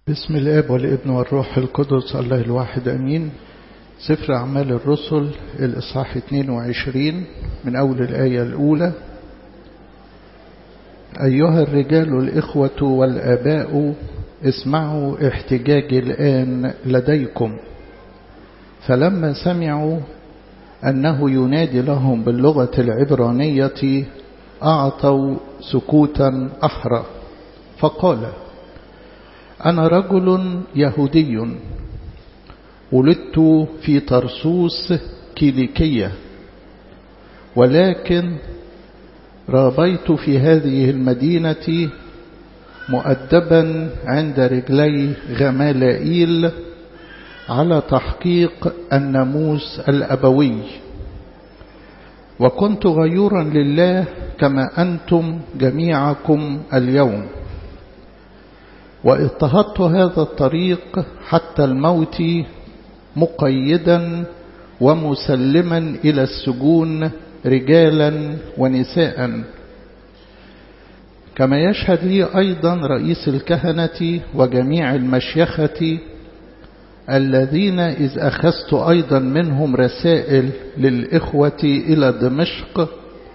بسم الاب والابن والروح القدس الله الواحد امين سفر اعمال الرسل الاصحاح 22 من اول الايه الاولى ايها الرجال الاخوه والاباء اسمعوا احتجاجي الان لديكم فلما سمعوا انه ينادي لهم باللغه العبرانيه اعطوا سكوتا احرى فقال أنا رجل يهودي ولدت في طرسوس كيليكية ولكن رابيت في هذه المدينة مؤدبا عند رجلي غمالائيل على تحقيق الناموس الأبوي وكنت غيورا لله كما أنتم جميعكم اليوم واضطهدت هذا الطريق حتى الموت مقيدا ومسلما إلى السجون رجالا ونساء كما يشهد لي أيضا رئيس الكهنة وجميع المشيخة الذين إذ أخذت أيضا منهم رسائل للإخوة إلى دمشق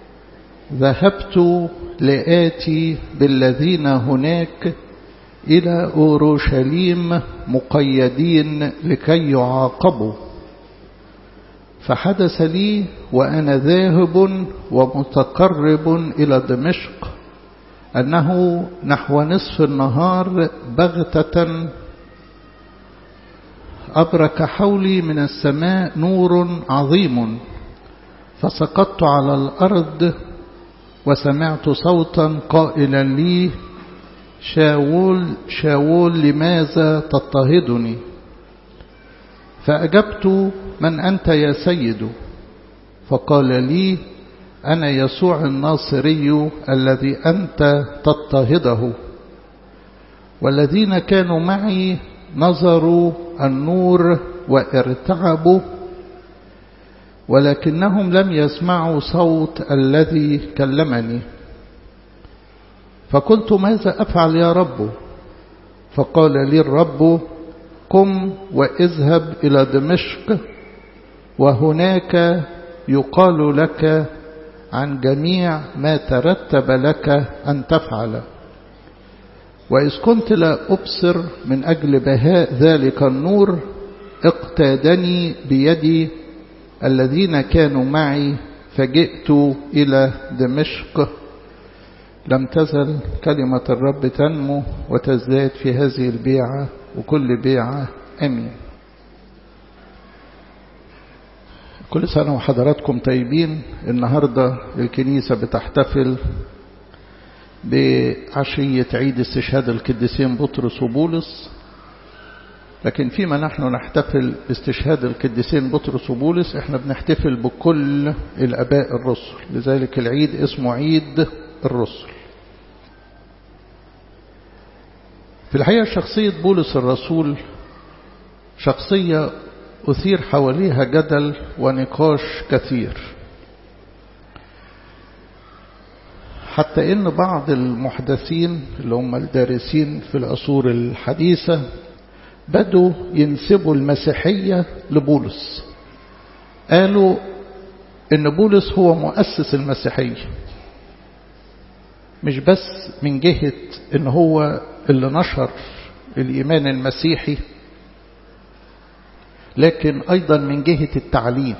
ذهبت لآتي بالذين هناك إلى أورشليم مقيدين لكي يعاقبوا فحدث لي وأنا ذاهب ومتقرب إلى دمشق أنه نحو نصف النهار بغتة أبرك حولي من السماء نور عظيم فسقطت على الأرض وسمعت صوتا قائلا لي شاول شاول لماذا تضطهدني فأجبت من أنت يا سيد فقال لي أنا يسوع الناصري الذي أنت تضطهده والذين كانوا معي نظروا النور وارتعبوا ولكنهم لم يسمعوا صوت الذي كلمني فقلت ماذا أفعل يا رب فقال لي الرب قم واذهب إلى دمشق وهناك يقال لك عن جميع ما ترتب لك أن تفعل وإذ كنت لا أبصر من أجل بهاء ذلك النور اقتادني بيدي الذين كانوا معي فجئت إلى دمشق لم تزل كلمة الرب تنمو وتزداد في هذه البيعة وكل بيعة أمين كل سنة وحضراتكم طيبين النهاردة الكنيسة بتحتفل بعشية عيد استشهاد القديسين بطرس وبولس لكن فيما نحن نحتفل باستشهاد القديسين بطرس وبولس احنا بنحتفل بكل الاباء الرسل لذلك العيد اسمه عيد الرسل في الحقيقة شخصية بولس الرسول شخصية أثير حواليها جدل ونقاش كثير حتى إن بعض المحدثين اللي هم الدارسين في العصور الحديثة بدوا ينسبوا المسيحية لبولس قالوا إن بولس هو مؤسس المسيحية مش بس من جهة إن هو اللي نشر الإيمان المسيحي لكن أيضا من جهة التعليم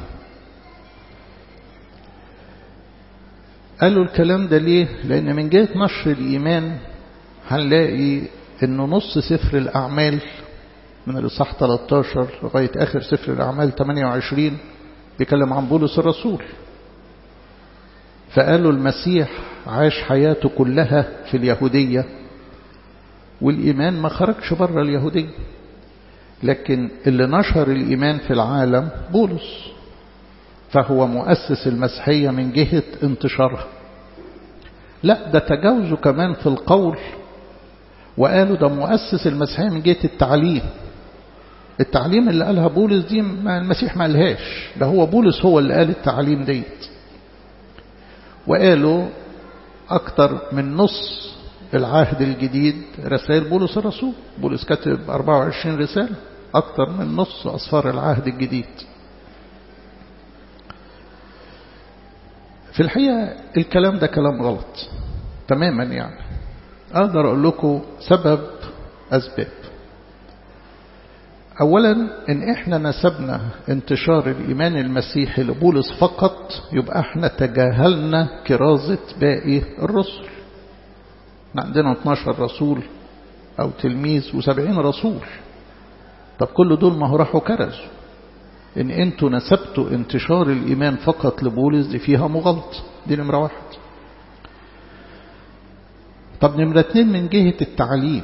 قالوا الكلام ده ليه لأن من جهة نشر الإيمان هنلاقي أنه نص سفر الأعمال من الإصحاح 13 لغاية آخر سفر الأعمال 28 بيكلم عن بولس الرسول فقالوا المسيح عاش حياته كلها في اليهودية والإيمان ما خرجش بره اليهودية لكن اللي نشر الإيمان في العالم بولس فهو مؤسس المسيحية من جهة انتشارها لا ده تجاوزوا كمان في القول وقالوا ده مؤسس المسيحية من جهة التعليم التعليم اللي قالها بولس دي ما المسيح ما قالهاش ده هو بولس هو اللي قال التعليم ديت وقالوا أكتر من نص العهد الجديد رسائل بولس الرسول بولس كتب 24 رسالة أكثر من نص أصفار العهد الجديد في الحقيقة الكلام ده كلام غلط تماما يعني أقدر أقول لكم سبب أسباب أولا إن إحنا نسبنا انتشار الإيمان المسيحي لبولس فقط يبقى إحنا تجاهلنا كرازة باقي الرسل عندنا 12 رسول أو تلميذ و70 رسول طب كل دول ما هو راحوا كرزوا إن أنتوا نسبتوا انتشار الإيمان فقط لبولس دي فيها مغالطة دي نمرة واحد طب نمرة اتنين من جهة التعليم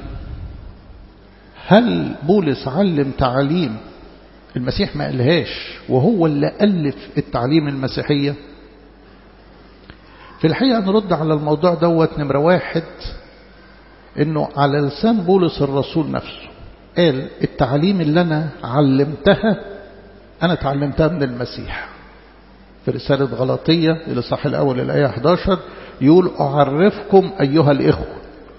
هل بولس علم تعليم المسيح ما قالهاش وهو اللي ألف التعليم المسيحية في الحقيقة نرد على الموضوع دوت نمرة واحد انه على لسان بولس الرسول نفسه قال التعليم اللي انا علمتها انا تعلمتها من المسيح في رسالة غلطية الإصحاح الأول الآية 11 يقول أعرفكم أيها الإخوة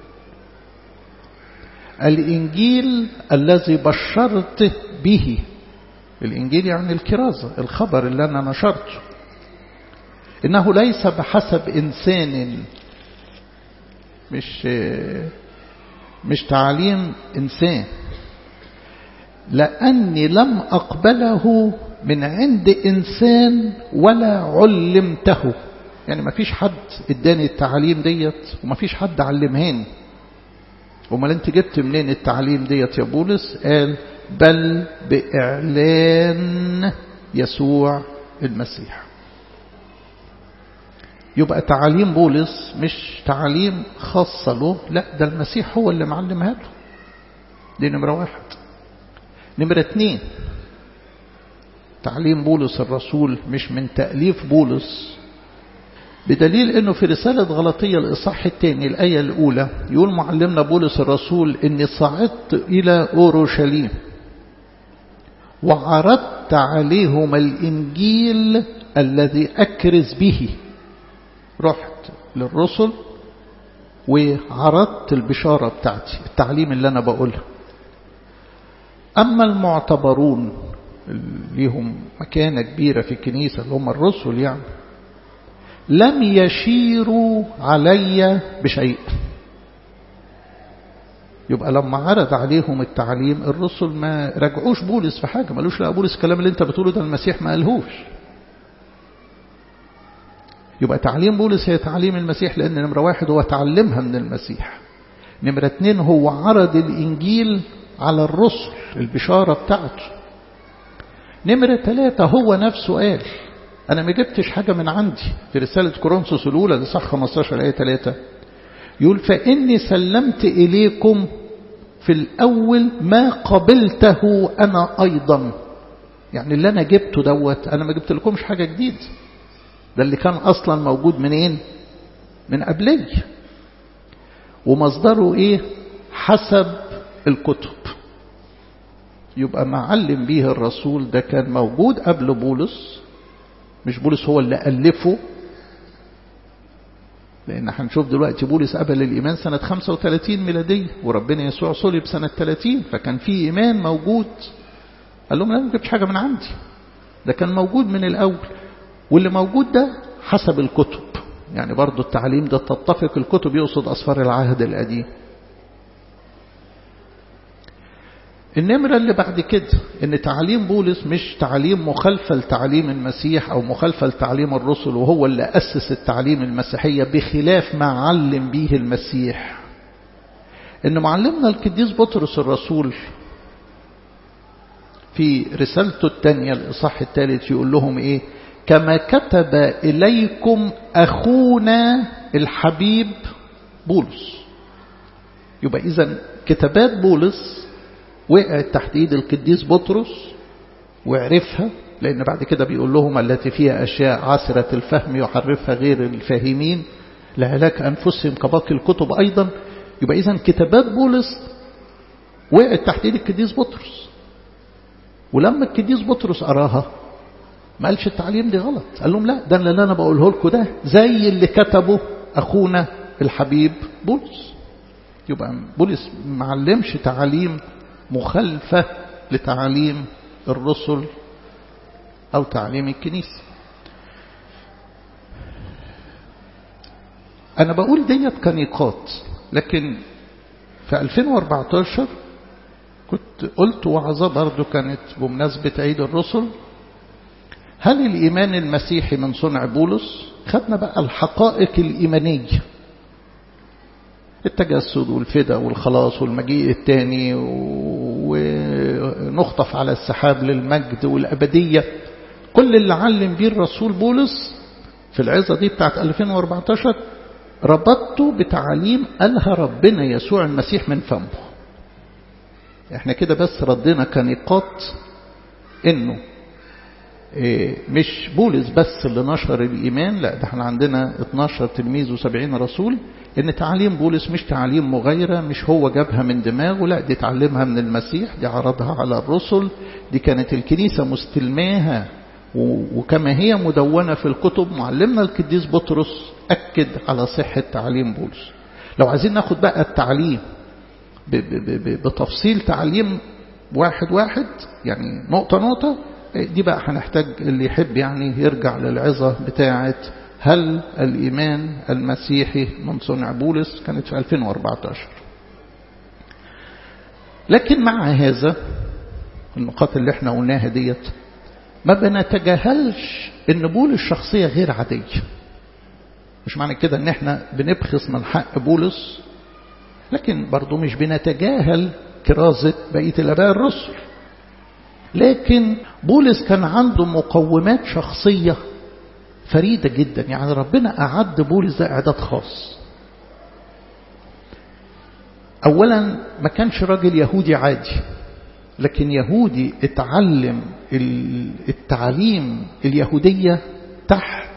الإنجيل الذي بشرت به الإنجيل يعني الكرازة الخبر اللي أنا نشرته إنه ليس بحسب إنسان مش مش تعليم إنسان لأني لم أقبله من عند إنسان ولا علمته يعني ما فيش حد اداني التعليم ديت وما فيش حد علمهاني امال انت جبت منين التعليم ديت يا بولس قال بل بإعلان يسوع المسيح يبقى تعاليم بولس مش تعاليم خاصة له لا ده المسيح هو اللي معلمها له دي نمرة واحد نمرة اتنين تعليم بولس الرسول مش من تأليف بولس بدليل انه في رسالة غلطية الإصحاح الثاني الآية الأولى يقول معلمنا بولس الرسول اني صعدت إلى أورشليم وعرضت عليهم الإنجيل الذي أكرز به رحت للرسل وعرضت البشارة بتاعتي التعليم اللي أنا بقولها أما المعتبرون ليهم مكانة كبيرة في الكنيسة اللي هم الرسل يعني لم يشيروا علي بشيء يبقى لما عرض عليهم التعليم الرسل ما رجعوش بولس في حاجة ما قالوش لا بولس الكلام اللي انت بتقوله ده المسيح ما قالهوش يبقى تعليم بولس هي تعليم المسيح لأن نمرة واحد هو تعلمها من المسيح نمرة اتنين هو عرض الإنجيل على الرسل البشارة بتاعته نمرة ثلاثة هو نفسه قال أنا ما جبتش حاجة من عندي في رسالة كورنثوس الأولى دي صح 15 آية 3 يقول فإني سلمت إليكم في الأول ما قبلته أنا أيضا يعني اللي أنا جبته دوت أنا ما جبت لكمش حاجة جديدة ده اللي كان أصلا موجود منين من قبلي ومصدره إيه حسب الكتب يبقى معلم به الرسول ده كان موجود قبل بولس مش بولس هو اللي ألفه لأن هنشوف دلوقتي بولس قبل الإيمان سنة 35 ميلادية وربنا يسوع صلب سنة 30 فكان في إيمان موجود قال لهم لا ما جبتش حاجة من عندي ده كان موجود من الأول واللي موجود ده حسب الكتب يعني برضو التعليم ده تتفق الكتب يقصد أصفار العهد القديم النمرة اللي بعد كده ان تعليم بولس مش تعليم مخالفة لتعليم المسيح او مخالفة لتعليم الرسل وهو اللي أسس التعليم المسيحية بخلاف ما علم به المسيح ان معلمنا القديس بطرس الرسول في رسالته الثانية الإصحاح الثالث يقول لهم إيه كما كتب إليكم أخونا الحبيب بولس يبقى إذا كتابات بولس وقعت تحت ايد القديس بطرس وعرفها لأن بعد كده بيقول لهم التي فيها أشياء عسرة الفهم يحرفها غير الفاهمين لهلاك أنفسهم كباقي الكتب أيضا يبقى إذا كتابات بولس وقعت تحت ايد القديس بطرس ولما القديس بطرس قراها ما قالش التعليم دي غلط قال لهم لا ده اللي أنا بقوله لكم ده زي اللي كتبه أخونا الحبيب بولس يبقى بولس معلمش تعاليم مخالفة لتعاليم الرسل أو تعليم الكنيسة أنا بقول ديت كنقاط لكن في 2014 كنت قلت وعظة برضو كانت بمناسبة عيد الرسل هل الإيمان المسيحي من صنع بولس خدنا بقى الحقائق الإيمانية التجسد والفدا والخلاص والمجيء الثاني ونخطف على السحاب للمجد والأبدية كل اللي علم بيه الرسول بولس في العظة دي بتاعت 2014 ربطته بتعاليم قالها ربنا يسوع المسيح من فمه احنا كده بس ردنا كنقاط انه إيه مش بولس بس اللي نشر الإيمان لا ده احنا عندنا 12 تلميذ و70 رسول ان تعاليم بولس مش تعاليم مغايرة مش هو جابها من دماغه لا دي تعلمها من المسيح دي عرضها على الرسل دي كانت الكنيسة مستلماها وكما هي مدونة في الكتب معلمنا القديس بطرس أكد على صحة تعليم بولس لو عايزين ناخد بقى التعليم بتفصيل تعليم واحد واحد يعني نقطة نقطة دي بقى هنحتاج اللي يحب يعني يرجع للعظة بتاعة هل الإيمان المسيحي من صنع بولس كانت في 2014 لكن مع هذا النقاط اللي احنا قلناها ديت ما بنتجاهلش ان بولس شخصية غير عادية مش معنى كده ان احنا بنبخس من حق بولس لكن برضو مش بنتجاهل كرازة بقية الاباء الرسل لكن بولس كان عنده مقومات شخصية فريدة جدا يعني ربنا أعد بولس ده إعداد خاص أولا ما كانش راجل يهودي عادي لكن يهودي اتعلم التعليم اليهودية تحت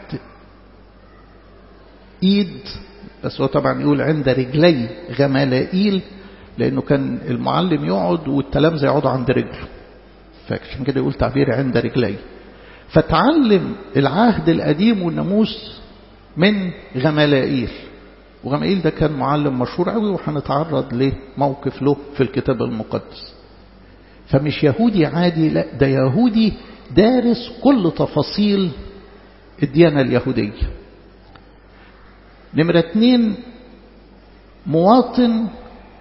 ايد بس هو طبعا يقول عند رجلي غمالائيل لانه كان المعلم يقعد والتلامذة يقعدوا عند رجله فعشان كده يقول تعبير عند رجلي فتعلم العهد القديم والناموس من غمالائيل وغمالائيل ده كان معلم مشهور قوي وهنتعرض لموقف له في الكتاب المقدس فمش يهودي عادي لا ده يهودي دارس كل تفاصيل الديانة اليهودية نمرة اتنين مواطن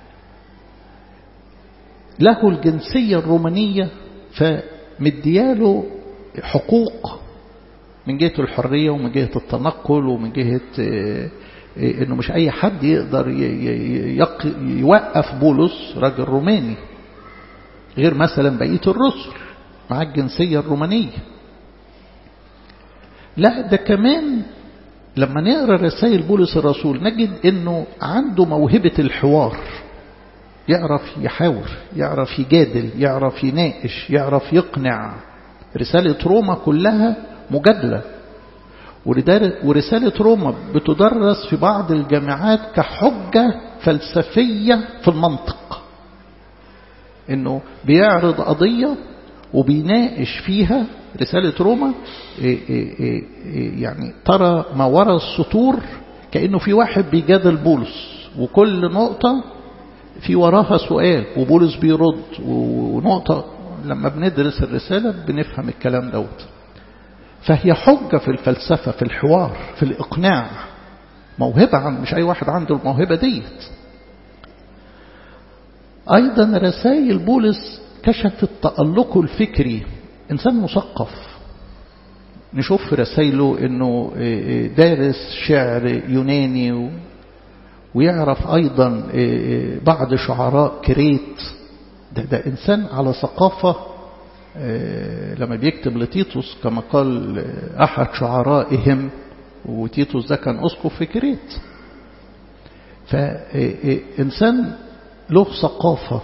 له الجنسية الرومانية فمدياله حقوق من جهة الحرية ومن جهة التنقل ومن جهة انه مش اي حد يقدر يوقف بولس راجل روماني غير مثلا بقية الرسل مع الجنسية الرومانية لا ده كمان لما نقرأ رسائل بولس الرسول نجد انه عنده موهبة الحوار يعرف يحاور يعرف يجادل يعرف يناقش يعرف يقنع رسالة روما كلها مجادلة ورسالة روما بتدرس في بعض الجامعات كحجة فلسفية في المنطق انه بيعرض قضية وبيناقش فيها رسالة روما يعني ترى ما وراء السطور كأنه في واحد بيجادل بولس وكل نقطة في وراها سؤال وبولس بيرد ونقطة لما بندرس الرسالة بنفهم الكلام دوت فهي حجة في الفلسفة في الحوار في الإقناع موهبة عن مش أي واحد عنده الموهبة ديت أيضا رسائل بولس كشفت تألقه الفكري إنسان مثقف نشوف في رسائله أنه دارس شعر يوناني ويعرف أيضا بعض شعراء كريت ده, ده إنسان على ثقافة لما بيكتب لتيتوس كما قال أحد شعرائهم وتيتوس ده كان أسقف في كريت فإنسان له ثقافة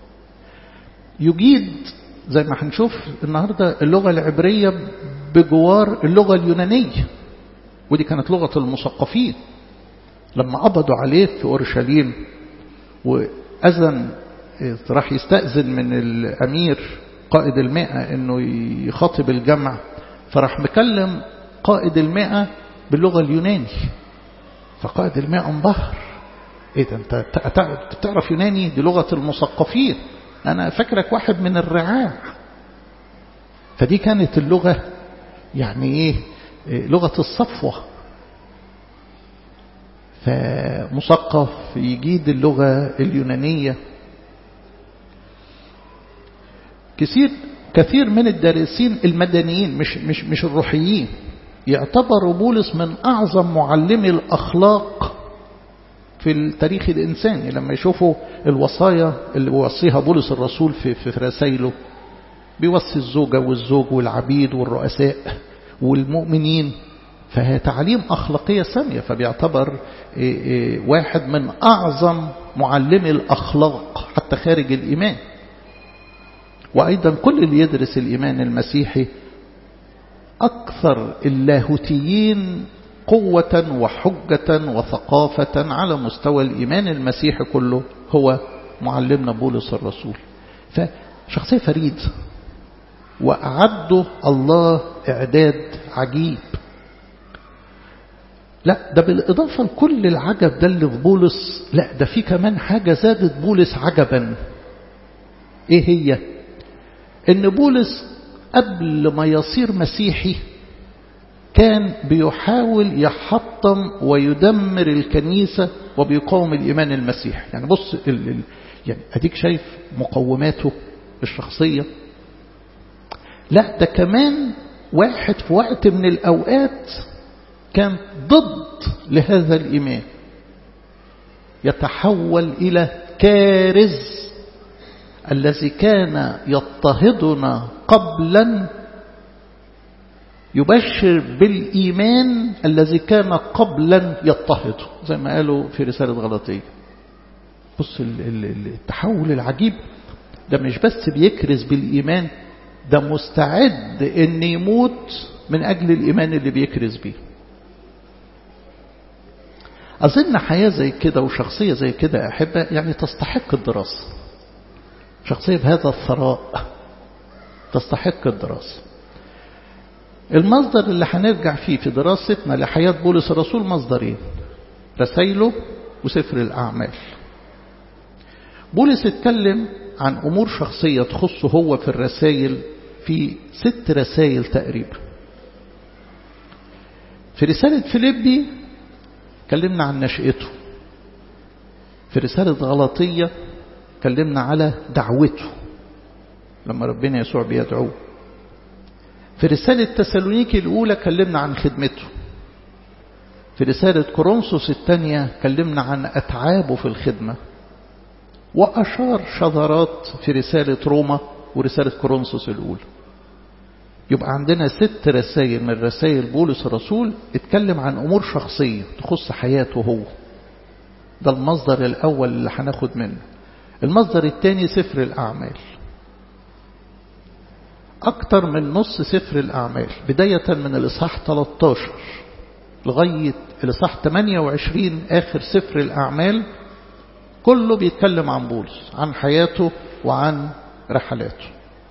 يجيد زي ما هنشوف النهاردة اللغة العبرية بجوار اللغة اليونانية ودي كانت لغة المثقفين لما قبضوا عليه في أورشليم وأذن راح يستأذن من الأمير قائد المئة أنه يخاطب الجمع فراح مكلم قائد المئة باللغة اليوناني فقائد المئة انبهر ايه ده انت بتعرف يوناني دي لغة المثقفين انا فاكرك واحد من الرعاع فدي كانت اللغة يعني ايه لغة الصفوة فمثقف يجيد اللغة اليونانية كثير كثير من الدارسين المدنيين مش مش مش الروحيين يعتبروا بولس من أعظم معلمي الأخلاق في التاريخ الإنساني لما يشوفوا الوصايا اللي بيوصيها بولس الرسول في, في رسائله بيوصي الزوجة والزوج والعبيد والرؤساء والمؤمنين فهي تعليم أخلاقية سامية فبيعتبر واحد من أعظم معلمي الأخلاق حتى خارج الإيمان وأيضا كل اللي يدرس الإيمان المسيحي أكثر اللاهوتيين قوة وحجة وثقافة على مستوى الإيمان المسيحي كله هو معلمنا بولس الرسول فشخصية فريد وأعده الله إعداد عجيب لا ده بالإضافة لكل العجب ده اللي في بولس لا ده في كمان حاجة زادت بولس عجبا ايه هي ان بولس قبل ما يصير مسيحي كان بيحاول يحطم ويدمر الكنيسة وبيقاوم الإيمان المسيحي يعني بص ال ال يعني أديك شايف مقوماته الشخصية لا ده كمان واحد في وقت من الأوقات كان ضد لهذا الإيمان يتحول إلى كارز الذي كان يضطهدنا قبلا يبشر بالإيمان الذي كان قبلا يضطهده زي ما قالوا في رسالة غلطية بص التحول العجيب ده مش بس بيكرز بالإيمان ده مستعد ان يموت من أجل الإيمان اللي بيكرز بيه أظن حياة زي كده وشخصية زي كده أحبة يعني تستحق الدراسة شخصية بهذا الثراء تستحق الدراسة المصدر اللي هنرجع فيه في دراستنا لحياة بولس الرسول مصدرين رسائله وسفر الأعمال بولس اتكلم عن أمور شخصية تخصه هو في الرسائل في ست رسائل تقريبا في رسالة فيليبي كلمنا عن نشأته في رسالة غلطية كلمنا على دعوته لما ربنا يسوع بيدعوه في رسالة تسالونيكي الأولى كلمنا عن خدمته في رسالة كورنثوس الثانية كلمنا عن أتعابه في الخدمة وأشار شذرات في رسالة روما ورسالة كورنثوس الأولى يبقى عندنا ست رسائل من رسائل بولس الرسول اتكلم عن أمور شخصية تخص حياته هو ده المصدر الأول اللي هناخد منه المصدر الثاني سفر الأعمال أكتر من نص سفر الأعمال بداية من الإصحاح 13 لغاية الإصحاح 28 آخر سفر الأعمال كله بيتكلم عن بولس عن حياته وعن رحلاته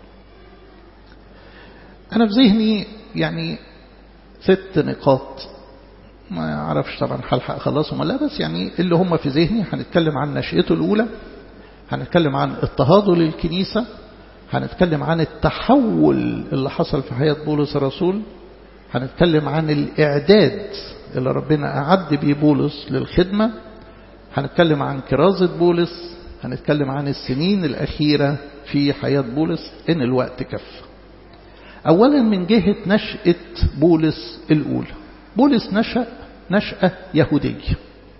أنا في ذهني يعني ست نقاط ما أعرفش طبعا هلحق أخلصهم ولا بس يعني اللي هم في ذهني هنتكلم عن نشأته الأولى هنتكلم عن اضطهاده للكنيسة هنتكلم عن التحول اللي حصل في حياة بولس الرسول هنتكلم عن الإعداد اللي ربنا أعد بيه بولس للخدمة هنتكلم عن كرازة بولس هنتكلم عن السنين الأخيرة في حياة بولس إن الوقت كف أولا من جهة نشأة بولس الأولى بولس نشأ نشأة يهودية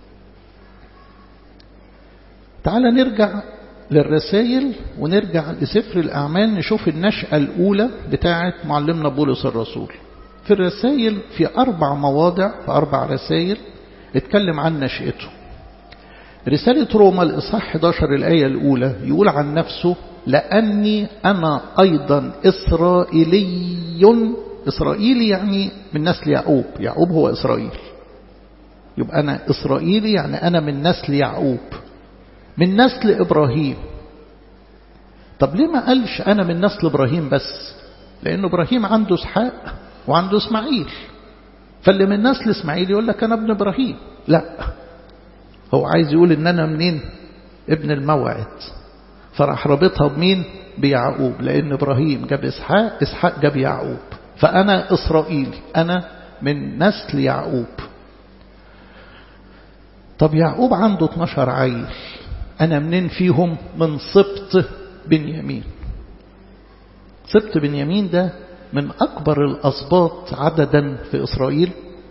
تعال نرجع للرسائل ونرجع لسفر الأعمال نشوف النشأة الأولى بتاعة معلمنا بولس الرسول في الرسائل في أربع مواضع في أربع رسائل اتكلم عن نشأته رسالة روما الإصحاح 11 الآية الأولى يقول عن نفسه لأني أنا أيضا إسرائيلي إسرائيلي يعني من نسل يعقوب يعقوب هو إسرائيل يبقى أنا إسرائيلي يعني أنا من نسل يعقوب من نسل إبراهيم طب ليه ما قالش أنا من نسل إبراهيم بس لأن إبراهيم عنده اسحاق وعنده إسماعيل فاللي من نسل إسماعيل يقول لك أنا ابن إبراهيم لا هو عايز يقول ان انا منين ابن الموعد فراح رابطها بمين بيعقوب لان ابراهيم جاب اسحاق اسحاق جاب يعقوب فانا اسرائيلي انا من نسل يعقوب طب يعقوب عنده 12 عيل انا منين فيهم من سبط بنيامين سبط بنيامين ده من أكبر الأسباط عددا في إسرائيل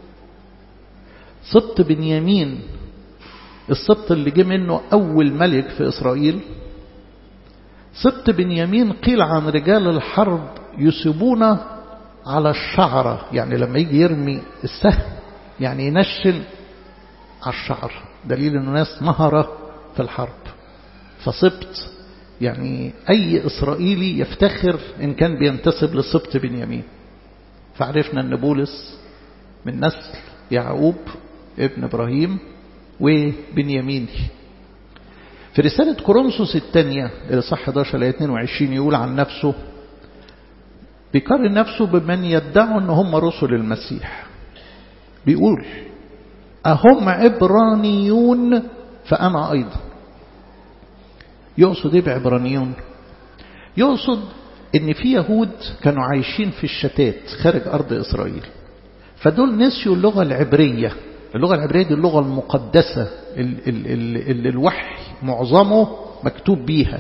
سبط بنيامين السبط اللي جه منه أول ملك في إسرائيل سبط بنيامين قيل عن رجال الحرب يسيبون على الشعرة يعني لما يجي يرمي السهم يعني ينشن على الشعر دليل انه ناس مهرة في الحرب فسبط يعني أي إسرائيلي يفتخر إن كان بينتسب لسبط بنيامين فعرفنا أن بولس من نسل يعقوب ابن إبراهيم وبنيامين في رسالة كورنثوس الثانية اللي صح 11 ل 22 يقول عن نفسه بيقارن نفسه بمن يدعوا ان هم رسل المسيح بيقول أهم عبرانيون فأنا أيضا يقصد ايه بعبرانيون يقصد ان في يهود كانوا عايشين في الشتات خارج ارض اسرائيل فدول نسيوا اللغة العبرية اللغة العبرية دي اللغة المقدسة اللي الوحي معظمه مكتوب بيها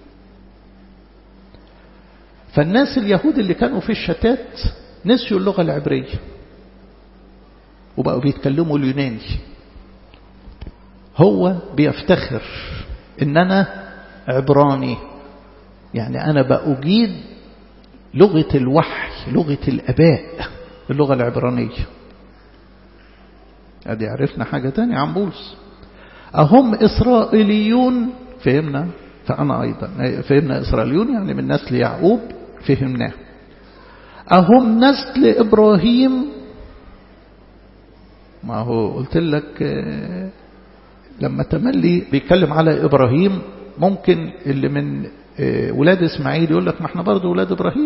فالناس اليهود اللي كانوا في الشتات نسيوا اللغة العبرية وبقوا بيتكلموا اليوناني هو بيفتخر ان انا عبراني يعني أنا بأجيد لغة الوحي لغة الأباء اللغة العبرانية أدي عرفنا حاجة تانية عن بولس أهم إسرائيليون فهمنا فأنا أيضا فهمنا إسرائيليون يعني من نسل يعقوب فهمناه أهم نسل إبراهيم ما هو قلت لك لما تملي بيتكلم على إبراهيم ممكن اللي من ولاد إسماعيل يقول لك ما احنا برضه ولاد إبراهيم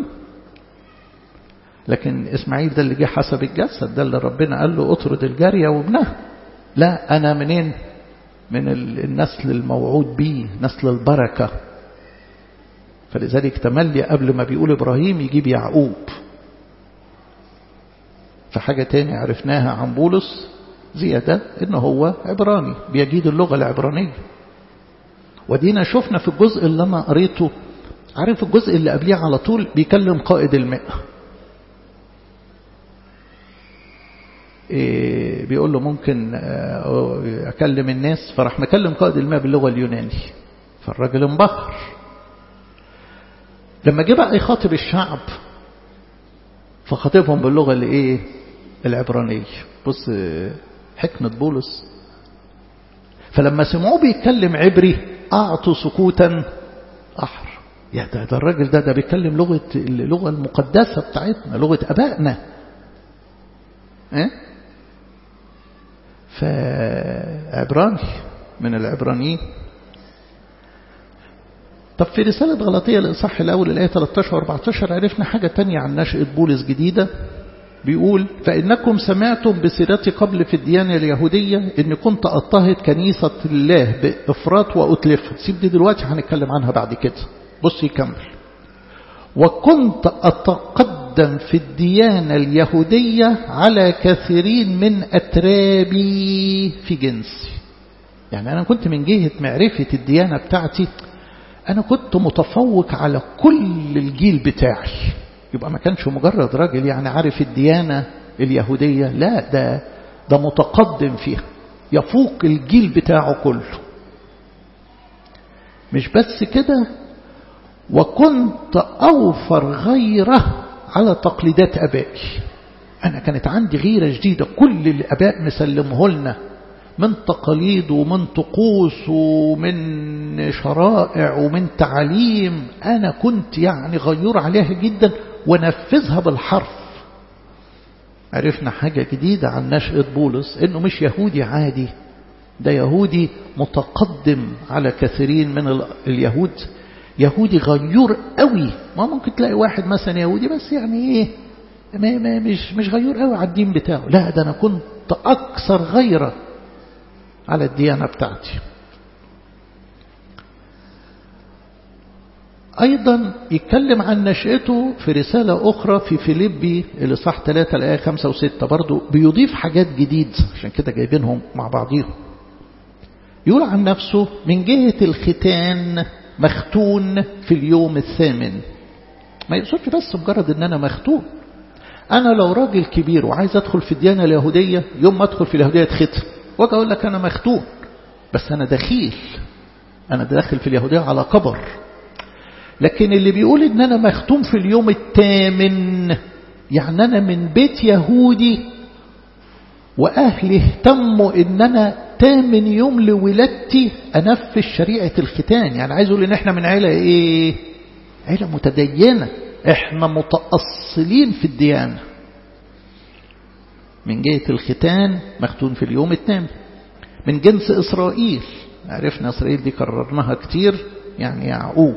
لكن إسماعيل ده اللي جه حسب الجسد ده اللي ربنا قال له اطرد الجارية وابنها لا أنا منين من النسل الموعود به نسل البركة فلذلك تملي قبل ما بيقول إبراهيم يجيب يعقوب فحاجة تاني عرفناها عن بولس زيادة إن هو عبراني بيجيد اللغة العبرانية ودينا شفنا في الجزء اللي أنا قريته عارف الجزء اللي قبليه على طول بيكلم قائد المئة إيه بيقول له ممكن أكلم الناس فراح مكلم قائد الماء باللغة اليوناني فالراجل انبهر لما جه بقى يخاطب الشعب فخاطبهم باللغة اللي ايه العبرانية بص حكمة بولس فلما سمعوه بيتكلم عبري أعطوا سكوتا أحر يا ده, ده الراجل ده ده بيتكلم لغة اللغة المقدسة بتاعتنا لغة أبائنا إيه؟ فعبراني من العبرانيين طب في رسالة غلطية الإصحاح الأول الآية 13 و 14 عرفنا حاجة تانية عن نشأة بولس جديدة بيقول فإنكم سمعتم بسيرتي قبل في الديانة اليهودية إن كنت أضطهد كنيسة الله بإفراط وأتلفها سيب دي دلوقتي هنتكلم عنها بعد كده بص يكمل وكنت أتقدم في الديانة اليهودية على كثيرين من أترابي في جنسي يعني أنا كنت من جهة معرفة الديانة بتاعتي أنا كنت متفوق على كل الجيل بتاعي يبقى ما كانش مجرد راجل يعني عارف الديانة اليهودية لا ده ده متقدم فيها يفوق الجيل بتاعه كله مش بس كده وكنت أوفر غيره على تقليدات أبائي أنا كانت عندي غيرة جديدة كل الأباء مسلمه لنا من تقاليد ومن طقوس ومن شرائع ومن تعليم أنا كنت يعني غيور عليها جدا ونفذها بالحرف عرفنا حاجة جديدة عن نشأة بولس إنه مش يهودي عادي ده يهودي متقدم على كثيرين من اليهود يهودي غيور قوي ما ممكن تلاقي واحد مثلا يهودي بس يعني ايه ما ما مش مش غيور قوي على الدين بتاعه لا ده انا كنت اكثر غيره على الديانة بتاعتي أيضا يتكلم عن نشأته في رسالة أخرى في فيليبي اللي صح 3 الآية 5 و6 برضو بيضيف حاجات جديد عشان كده جايبينهم مع بعضيهم يقول عن نفسه من جهة الختان مختون في اليوم الثامن ما يقصدش بس مجرد ان انا مختون انا لو راجل كبير وعايز ادخل في الديانة اليهودية يوم ما ادخل في اليهودية اتختم واجي اقول لك انا مختون بس انا دخيل انا داخل في اليهودية على كبر لكن اللي بيقول ان انا مختوم في اليوم الثامن يعني انا من بيت يهودي واهلي اهتموا ان انا تامن يوم لولادتي انفذ شريعة الختان يعني عايز اقول ان احنا من عيلة ايه عيلة متدينة احنا متأصلين في الديانة من جهة الختان مختون في اليوم الثامن من جنس إسرائيل عرفنا إسرائيل دي كررناها كتير يعني يعقوب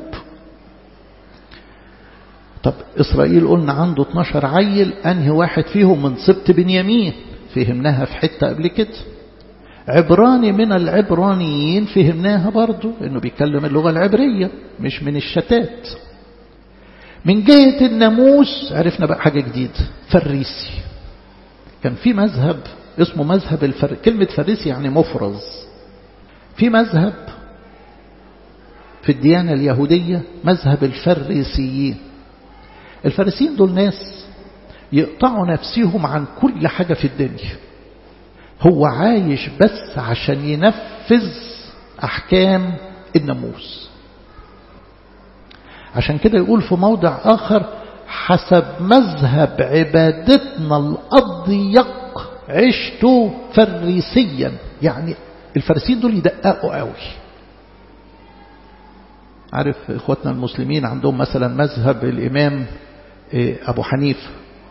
طب إسرائيل قلنا عنده 12 عيل أنهي واحد فيهم من سبط بنيامين فهمناها في حتة قبل كده عبراني من العبرانيين فهمناها برضو انه بيتكلم اللغة العبرية مش من الشتات من جهة الناموس عرفنا بقى حاجة جديدة فريسي كان في مذهب اسمه مذهب الفر... كلمة فريسي يعني مفرز في مذهب في الديانة اليهودية مذهب الفريسيين الفارسيين دول ناس يقطعوا نفسهم عن كل حاجة في الدنيا هو عايش بس عشان ينفذ أحكام الناموس عشان كده يقول في موضع آخر حسب مذهب عبادتنا الأضيق عشت فريسيا يعني الفارسيين دول يدققوا قوي عارف اخواتنا المسلمين عندهم مثلا مذهب الامام ابو حنيفه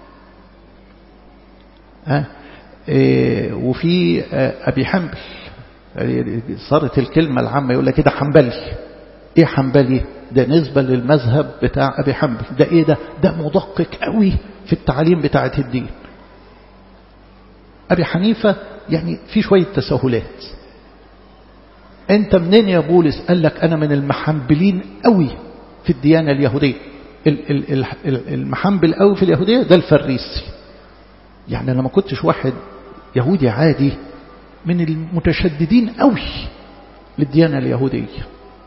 ها وفي ابي حنبل صارت الكلمه العامه يقول لك كده حنبلي ايه حنبلي ده نسبة للمذهب بتاع أبي حنبل ده إيه ده ده مدقق قوي في التعليم بتاعة الدين أبي حنيفة يعني في شوية تساهلات أنت منين يا بولس قال لك أنا من المحنبلين قوي في الديانة اليهودية المحنبل قوي في اليهودية ده الفريسي يعني أنا ما كنتش واحد يهودي عادي من المتشددين قوي للديانة اليهودية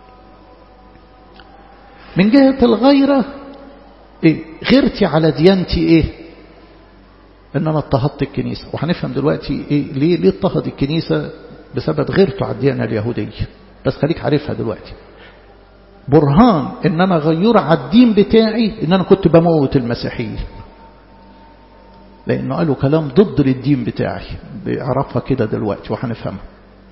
من جهة الغيرة إيه؟ غيرتي على ديانتي إيه إن أنا اضطهدت الكنيسة وهنفهم دلوقتي إيه ليه ليه اضطهد الكنيسة بسبب غيرته على الديانة اليهودية بس خليك عارفها دلوقتي برهان إن أنا غير على الدين بتاعي إن أنا كنت بموت المسيحيين لأنه قالوا كلام ضد للدين بتاعي بيعرفها كده دلوقتي وهنفهمها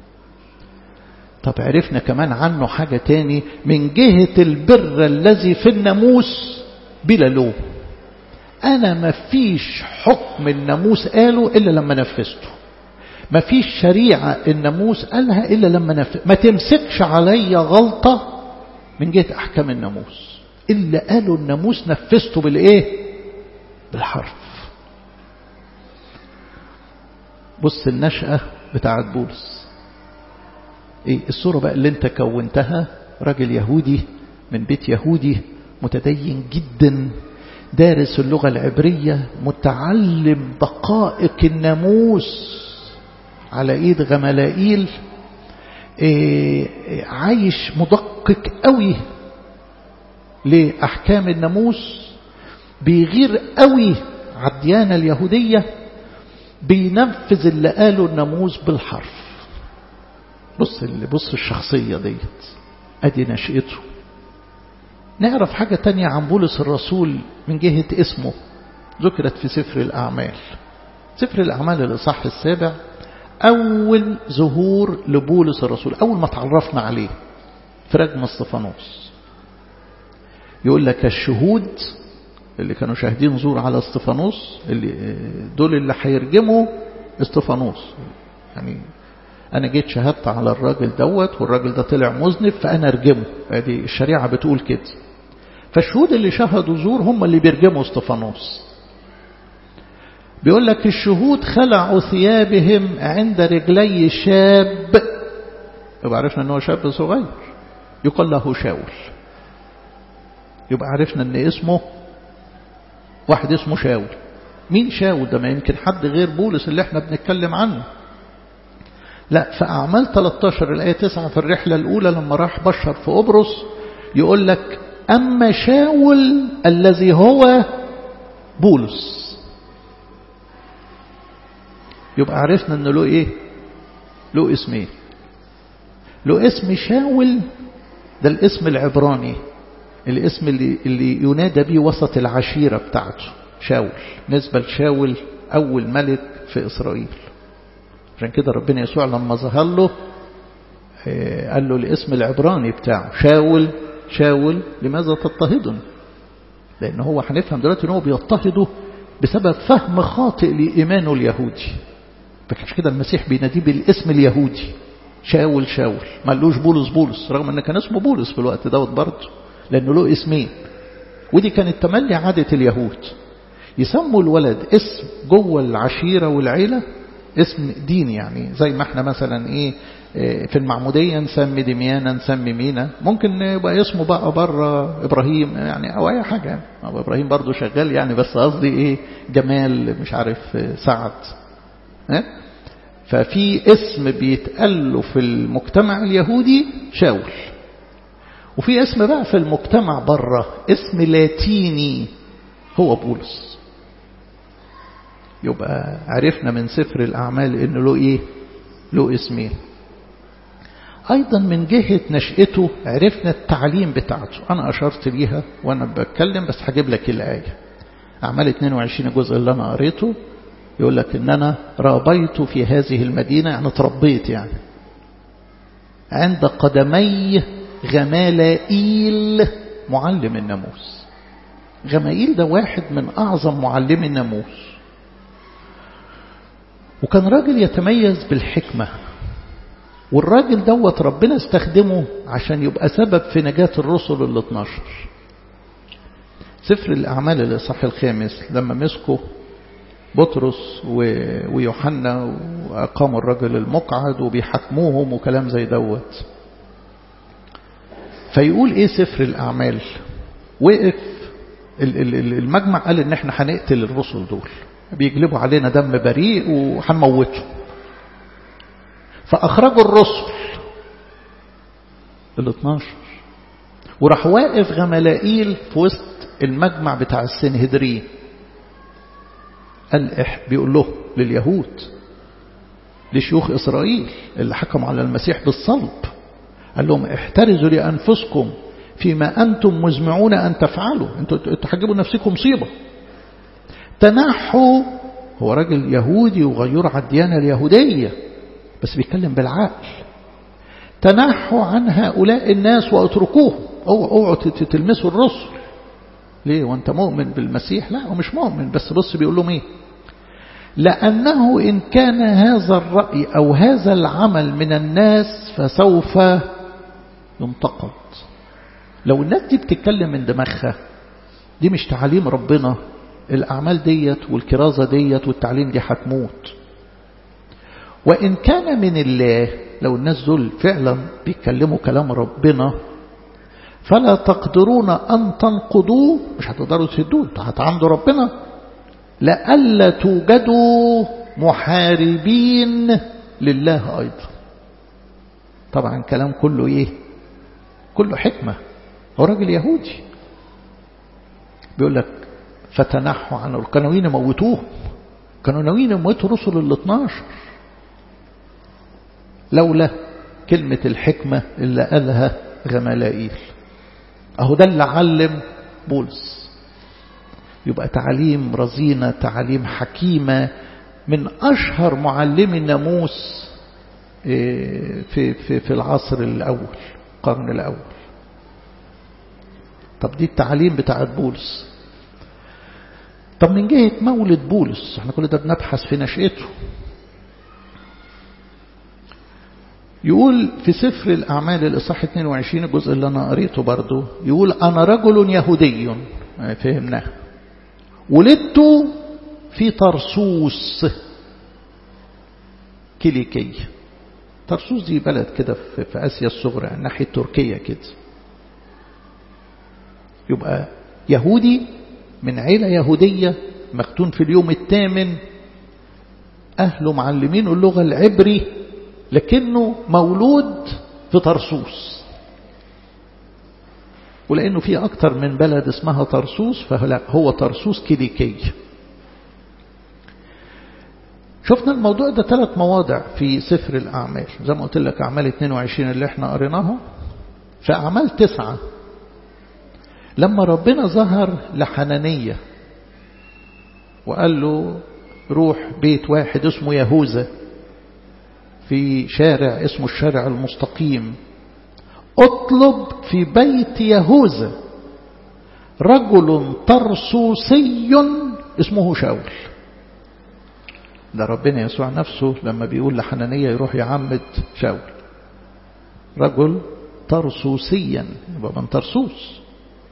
طب عرفنا كمان عنه حاجة تاني من جهة البر الذي في الناموس بلا لوم أنا ما فيش حكم الناموس قاله إلا لما نفذته ما فيش شريعة الناموس قالها إلا لما نفذ ما تمسكش علي غلطة من جهة أحكام الناموس إلا قالوا الناموس نفذته بالإيه بالحرف بص النشأة بتاعت بولس ايه الصورة بقى اللي انت كونتها راجل يهودي من بيت يهودي متدين جدا دارس اللغة العبرية متعلم دقائق الناموس على ايد غملائيل إيه عايش مدقق قوي لأحكام الناموس بيغير قوي على الديانة اليهودية بينفذ اللي قاله الناموس بالحرف بص اللي بص الشخصية ديت ادي نشأته نعرف حاجة تانية عن بولس الرسول من جهة اسمه ذكرت في سفر الأعمال سفر الأعمال الإصحاح السابع أول ظهور لبولس الرسول أول ما تعرفنا عليه في رجم استفانوس يقول لك الشهود اللي كانوا شاهدين زور على استفانوس اللي دول اللي هيرجموا استفانوس يعني أنا جيت شهدت على الراجل دوت والراجل ده طلع مذنب فأنا أرجمه هذه الشريعة بتقول كده فالشهود اللي شهدوا زور هم اللي بيرجموا استفانوس بيقول لك الشهود خلعوا ثيابهم عند رجلي شاب يبقى عرفنا ان هو شاب صغير يقال له شاول يبقى عرفنا ان اسمه واحد اسمه شاول مين شاول ده ما يمكن حد غير بولس اللي احنا بنتكلم عنه لا في أعمال 13 الآية 9 في الرحلة الأولى لما راح بشر في أبرص يقول لك أما شاول الذي هو بولس يبقى عرفنا أنه له إيه له اسمين له اسم شاول ده الاسم العبراني الاسم اللي, اللي ينادى به وسط العشيرة بتاعته شاول نسبة لشاول أول ملك في إسرائيل عشان كده ربنا يسوع لما ظهر له قال له الاسم العبراني بتاعه شاول شاول لماذا تضطهدني لأن هو هنفهم دلوقتي ان هو بيضطهده بسبب فهم خاطئ لإيمانه اليهودي فكانش كده المسيح بيناديه بالاسم اليهودي شاول شاول ما قالوش بولس بولس رغم ان كان اسمه بولس في الوقت دوت برضه لأنه له اسمين ودي كانت تملي عادة اليهود يسموا الولد اسم جوه العشيرة والعيلة اسم ديني يعني زي ما احنا مثلا ايه في المعمودية نسمي دميانا نسمي مينا ممكن يبقى اسمه بقى بره إبراهيم يعني أو أي حاجة أو إبراهيم برضو شغال يعني بس قصدي إيه جمال مش عارف سعد اه؟ ففي اسم بيتقال له في المجتمع اليهودي شاول وفي اسم بقى في المجتمع بره اسم لاتيني هو بولس يبقى عرفنا من سفر الأعمال إنه له إيه له اسمين أيضا من جهة نشأته عرفنا التعليم بتاعته أنا أشرت ليها وأنا بتكلم بس هجيب لك الآية أعمال 22 الجزء اللي أنا قريته يقول لك إن أنا رابيت في هذه المدينة يعني تربيت يعني عند قدمي غمالائيل معلم الناموس غمائيل ده واحد من أعظم معلمي الناموس وكان راجل يتميز بالحكمة والراجل دوت ربنا استخدمه عشان يبقى سبب في نجاة الرسل ال 12 سفر الأعمال الإصحاح الخامس لما مسكوا بطرس ويوحنا وأقاموا الرجل المقعد وبيحكموهم وكلام زي دوت فيقول إيه سفر الأعمال وقف المجمع قال إن احنا هنقتل الرسل دول بيجلبوا علينا دم بريء وهنموته فأخرجوا الرسل ال 12 وراح واقف غملائيل في وسط المجمع بتاع السنهدرين قال إح بيقول له لليهود لشيوخ إسرائيل اللي حكموا على المسيح بالصلب قال لهم احترزوا لأنفسكم فيما أنتم مزمعون أن تفعلوا انتوا تحجبوا نفسكم مصيبة تنحوا هو راجل يهودي وغير على الديانة اليهودية بس بيتكلم بالعقل تنحوا عن هؤلاء الناس واتركوهم اوعوا تلمسوا الرسل ليه وانت مؤمن بالمسيح لا هو مش مؤمن بس بص بيقول لهم ايه لأنه إن كان هذا الرأي أو هذا العمل من الناس فسوف ينتقد لو الناس دي بتتكلم من دماغها دي مش تعاليم ربنا الأعمال ديت والكرازة ديت والتعليم دي هتموت وإن كان من الله لو الناس دول فعلا بيتكلموا كلام ربنا فلا تقدرون أن تنقضوه مش هتقدروا تهدوه هتعمدوا ربنا لألا توجدوا محاربين لله أيضا طبعا كلام كله إيه كله حكمة هو راجل يهودي بيقول لك فتنحوا عنه القنوين موتوه كانوا ناويين يموتوا رسل ال 12 لولا كلمة الحكمة اللي قالها غملائيل أهو ده اللي علم بولس يبقى تعليم رزينة تعليم حكيمة من أشهر معلمي الناموس في, في, في العصر الأول القرن الأول طب دي التعليم بتاعت بولس طب من جهة مولد بولس احنا كل ده بنبحث في نشأته يقول في سفر الأعمال الإصحاح 22 الجزء اللي أنا قريته برضو يقول أنا رجل يهودي فهمناه ولدت في طرسوس كيليكي طرسوس دي بلد كده في آسيا الصغرى يعني ناحية تركيا كده يبقى يهودي من عيلة يهودية مختون في اليوم الثامن أهله معلمين اللغة العبري لكنه مولود في طرسوس ولأنه في أكتر من بلد اسمها طرسوس فلا هو طرسوس كيليكي شفنا الموضوع ده ثلاث مواضع في سفر الأعمال زي ما قلت لك أعمال 22 اللي احنا قريناها في أعمال تسعة لما ربنا ظهر لحنانية وقال له روح بيت واحد اسمه يهوذا في شارع اسمه الشارع المستقيم اطلب في بيت يهوذا رجل طرسوسي اسمه شاول ده ربنا يسوع نفسه لما بيقول لحنانية يروح يعمد شاول رجل طرسوسيا يبقى من طرسوس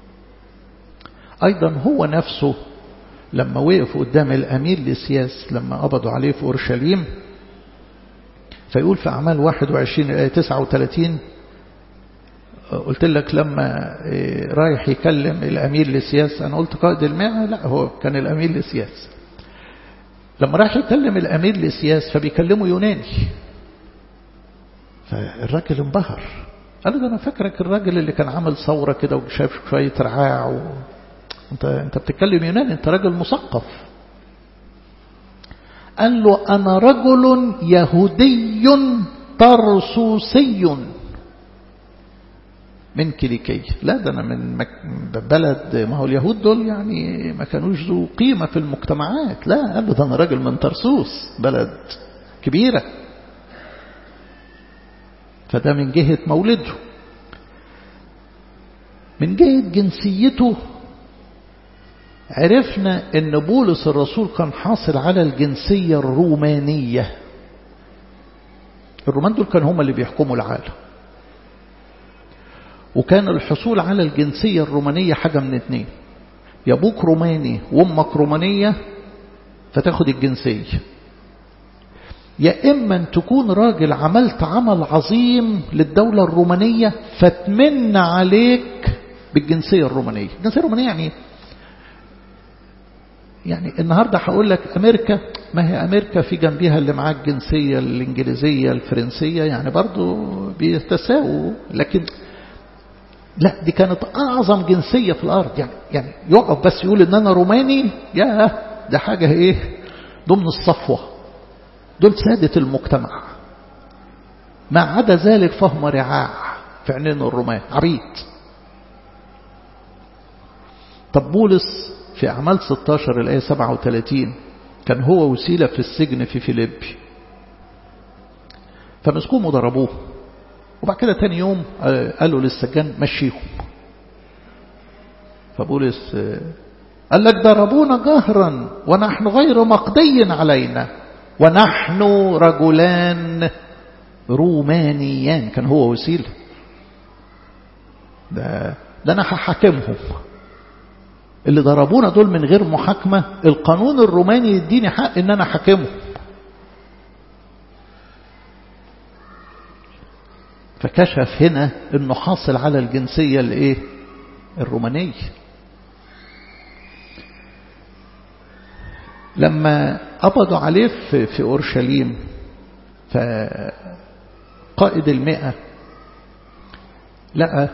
أيضا هو نفسه لما وقف قدام الأمير لسياس لما قبضوا عليه في أورشليم فيقول في أعمال 21 آية 39 قلت لك لما رايح يكلم الأمير لسياس أنا قلت قائد المئة لا هو كان الأمير لسياس لما راح يكلم الأمير لسياس فبيكلمه يوناني فالراجل انبهر قال له ده أنا فاكرك الراجل اللي كان عامل ثورة كده وشاف شوية رعاع و... انت انت بتتكلم يوناني انت راجل مثقف قال له انا رجل يهودي طرسوسي من كيليكي لا ده انا من مك... بلد ما هو اليهود دول يعني ما كانوش ذو قيمه في المجتمعات لا قال له ده انا راجل من طرسوس بلد كبيره فده من جهه مولده من جهه جنسيته عرفنا ان بولس الرسول كان حاصل على الجنسية الرومانية الرومان دول كانوا هم اللي بيحكموا العالم وكان الحصول على الجنسية الرومانية حاجة من اتنين يا ابوك روماني وامك رومانية فتاخد الجنسية يا إما أن تكون راجل عملت عمل عظيم للدولة الرومانية فتمن عليك بالجنسية الرومانية الجنسية الرومانية يعني يعني النهاردة هقول لك أمريكا ما هي أمريكا في جنبها اللي معاه الجنسية الإنجليزية الفرنسية يعني برضو بيتساووا لكن لا دي كانت أعظم جنسية في الأرض يعني يعني يقف بس يقول إن أنا روماني يا ده حاجة إيه ضمن الصفوة دول سادة المجتمع ما عدا ذلك فهم رعاع في عينين الرومان عبيد طب بولس في أعمال 16 الآية 37 كان هو وسيلة في السجن في فيليبي فمسكوهم وضربوه وبعد كده تاني يوم قالوا للسجان مشيهم فبولس قال لك ضربونا جهرا ونحن غير مقضي علينا ونحن رجلان رومانيان كان هو وسيلة ده, ده أنا هحاكمهم اللي ضربونا دول من غير محاكمة القانون الروماني يديني حق ان انا حاكمه فكشف هنا انه حاصل على الجنسية الايه الرومانية لما قبضوا عليه في, في أورشليم فقائد المئة لقى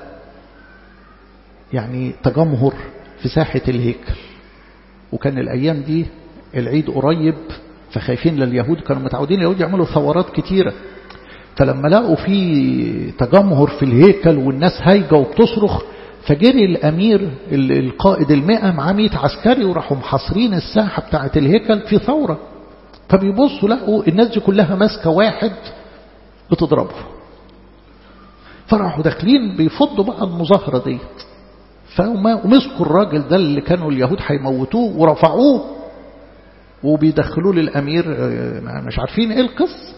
يعني تجمهر في ساحة الهيكل وكان الأيام دي العيد قريب فخايفين لليهود كانوا متعودين اليهود يعملوا ثورات كتيرة فلما لقوا في تجمهر في الهيكل والناس هايجة وبتصرخ فجري الأمير القائد المئة معاه 100 عسكري وراحوا محاصرين الساحة بتاعة الهيكل في ثورة فبيبصوا لقوا الناس دي كلها ماسكة واحد بتضربه فراحوا داخلين بيفضوا بقى المظاهرة ديت ومسكوا الراجل ده اللي كانوا اليهود هيموتوه ورفعوه وبيدخلوه للأمير مش عارفين ايه القصة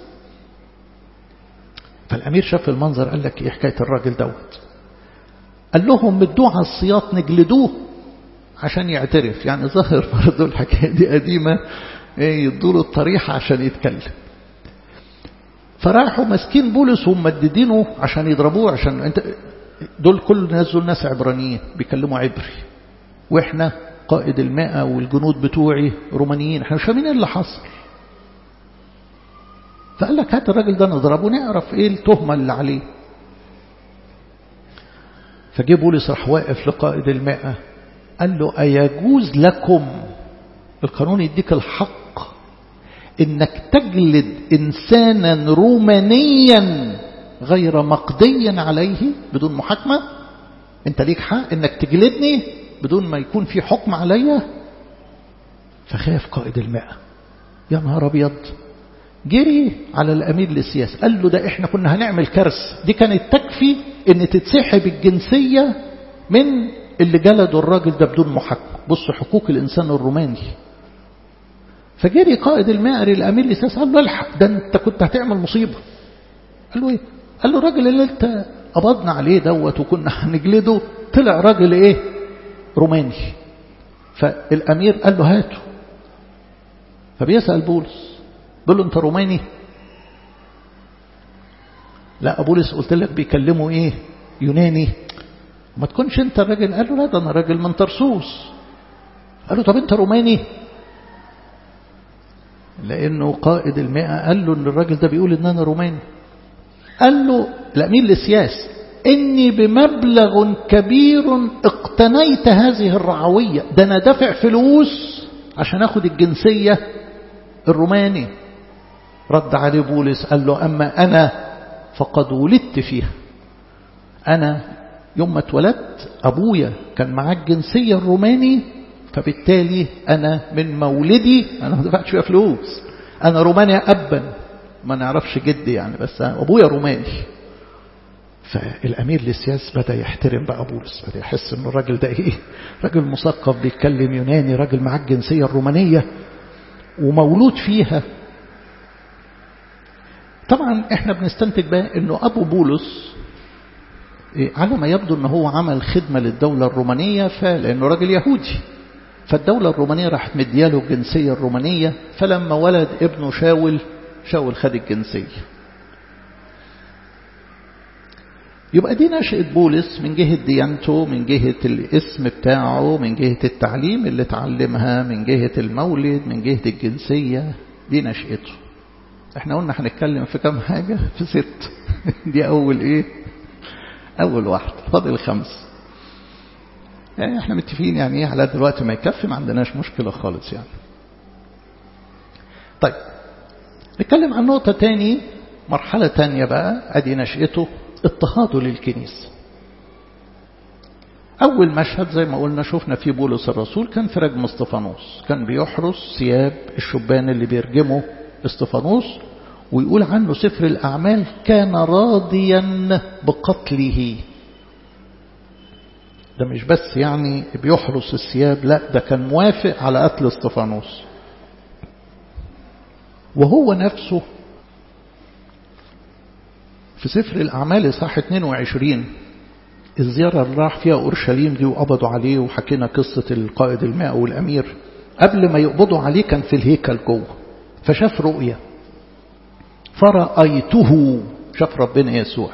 فالأمير شاف المنظر قال لك ايه حكاية الراجل دوت قال لهم مدوه على السياط نجلدوه عشان يعترف يعني ظاهر برضه الحكاية دي قديمة ايه يدوا له الطريحة عشان يتكلم فراحوا ماسكين بولس وممددينه عشان يضربوه عشان انت دول كل الناس دول ناس عبرانيين بيكلموا عبري واحنا قائد المئة والجنود بتوعي رومانيين احنا مش فاهمين ايه اللي حصل فقال لك هات الراجل ده نضربه نعرف ايه التهمة اللي عليه فجه بولس راح واقف لقائد المئة قال له أيجوز لكم القانون يديك الحق انك تجلد انسانا رومانيا غير مقضيا عليه بدون محاكمة انت ليك حق انك تجلدني بدون ما يكون في حكم عليا فخاف قائد المئة يا نهار ابيض جري على الامير للسياسة قال له ده احنا كنا هنعمل كارثة دي كانت تكفي ان تتسحب الجنسية من اللي جلدوا الراجل ده بدون محاكمة بص حقوق الانسان الروماني فجري قائد المائري الامير للسياسة قال له الحق ده انت كنت هتعمل مصيبة قال له ايه قال له الراجل اللي انت قبضنا عليه دوت وكنا هنجلده طلع راجل ايه روماني فالامير قال له هاته فبيسأل بولس بيقول له انت روماني لا بولس قلت لك بيكلموا ايه يوناني ما تكونش انت الراجل قال له لا ده انا راجل من طرسوس قال له طب انت روماني لانه قائد المئة قال له ان الراجل ده بيقول ان انا روماني قال له الامير للسياس اني بمبلغ كبير اقتنيت هذه الرعوية ده انا دافع فلوس عشان اخد الجنسية الروماني رد عليه بولس قال له أما أنا فقد ولدت فيها أنا يوم ما اتولدت أبويا كان معاه الجنسية الروماني فبالتالي أنا من مولدي أنا ما دفعتش فيها فلوس أنا روماني أبا ما نعرفش جدي يعني بس أبويا روماني فالأمير للسياس بدأ يحترم بقى بولس بدأ يحس أن الراجل ده إيه راجل مثقف بيتكلم يوناني راجل معاه الجنسية الرومانية ومولود فيها طبعا احنا بنستنتج بقى انه ابو بولس على ما يبدو ان هو عمل خدمة للدولة الرومانية فلانه راجل يهودي فالدولة الرومانية راحت مدياله الجنسية الرومانية فلما ولد ابنه شاول شاول خد الجنسية يبقى دي نشأة بولس من جهة ديانته من جهة الاسم بتاعه من جهة التعليم اللي اتعلمها من جهة المولد من جهة الجنسية دي نشأته احنا قلنا هنتكلم في كم حاجة في ست دي أول ايه أول واحد فاضل خمس يعني احنا متفقين يعني ايه على دلوقتي ما يكفي ما عندناش مشكلة خالص يعني طيب نتكلم عن نقطة تاني مرحلة تانية بقى ادي نشأته اضطهاده للكنيسة أول مشهد زي ما قلنا شفنا في بولس الرسول كان في رجم استفانوس كان بيحرس ثياب الشبان اللي بيرجموا استفانوس ويقول عنه سفر الأعمال كان راضيا بقتله ده مش بس يعني بيحرس الثياب لا ده كان موافق على قتل استفانوس وهو نفسه في سفر الأعمال صح 22 الزيارة اللي راح فيها أورشليم دي وقبضوا عليه وحكينا قصة القائد الماء والأمير قبل ما يقبضوا عليه كان في الهيكل جوه فشاف رؤية فرأيته شاف ربنا يسوع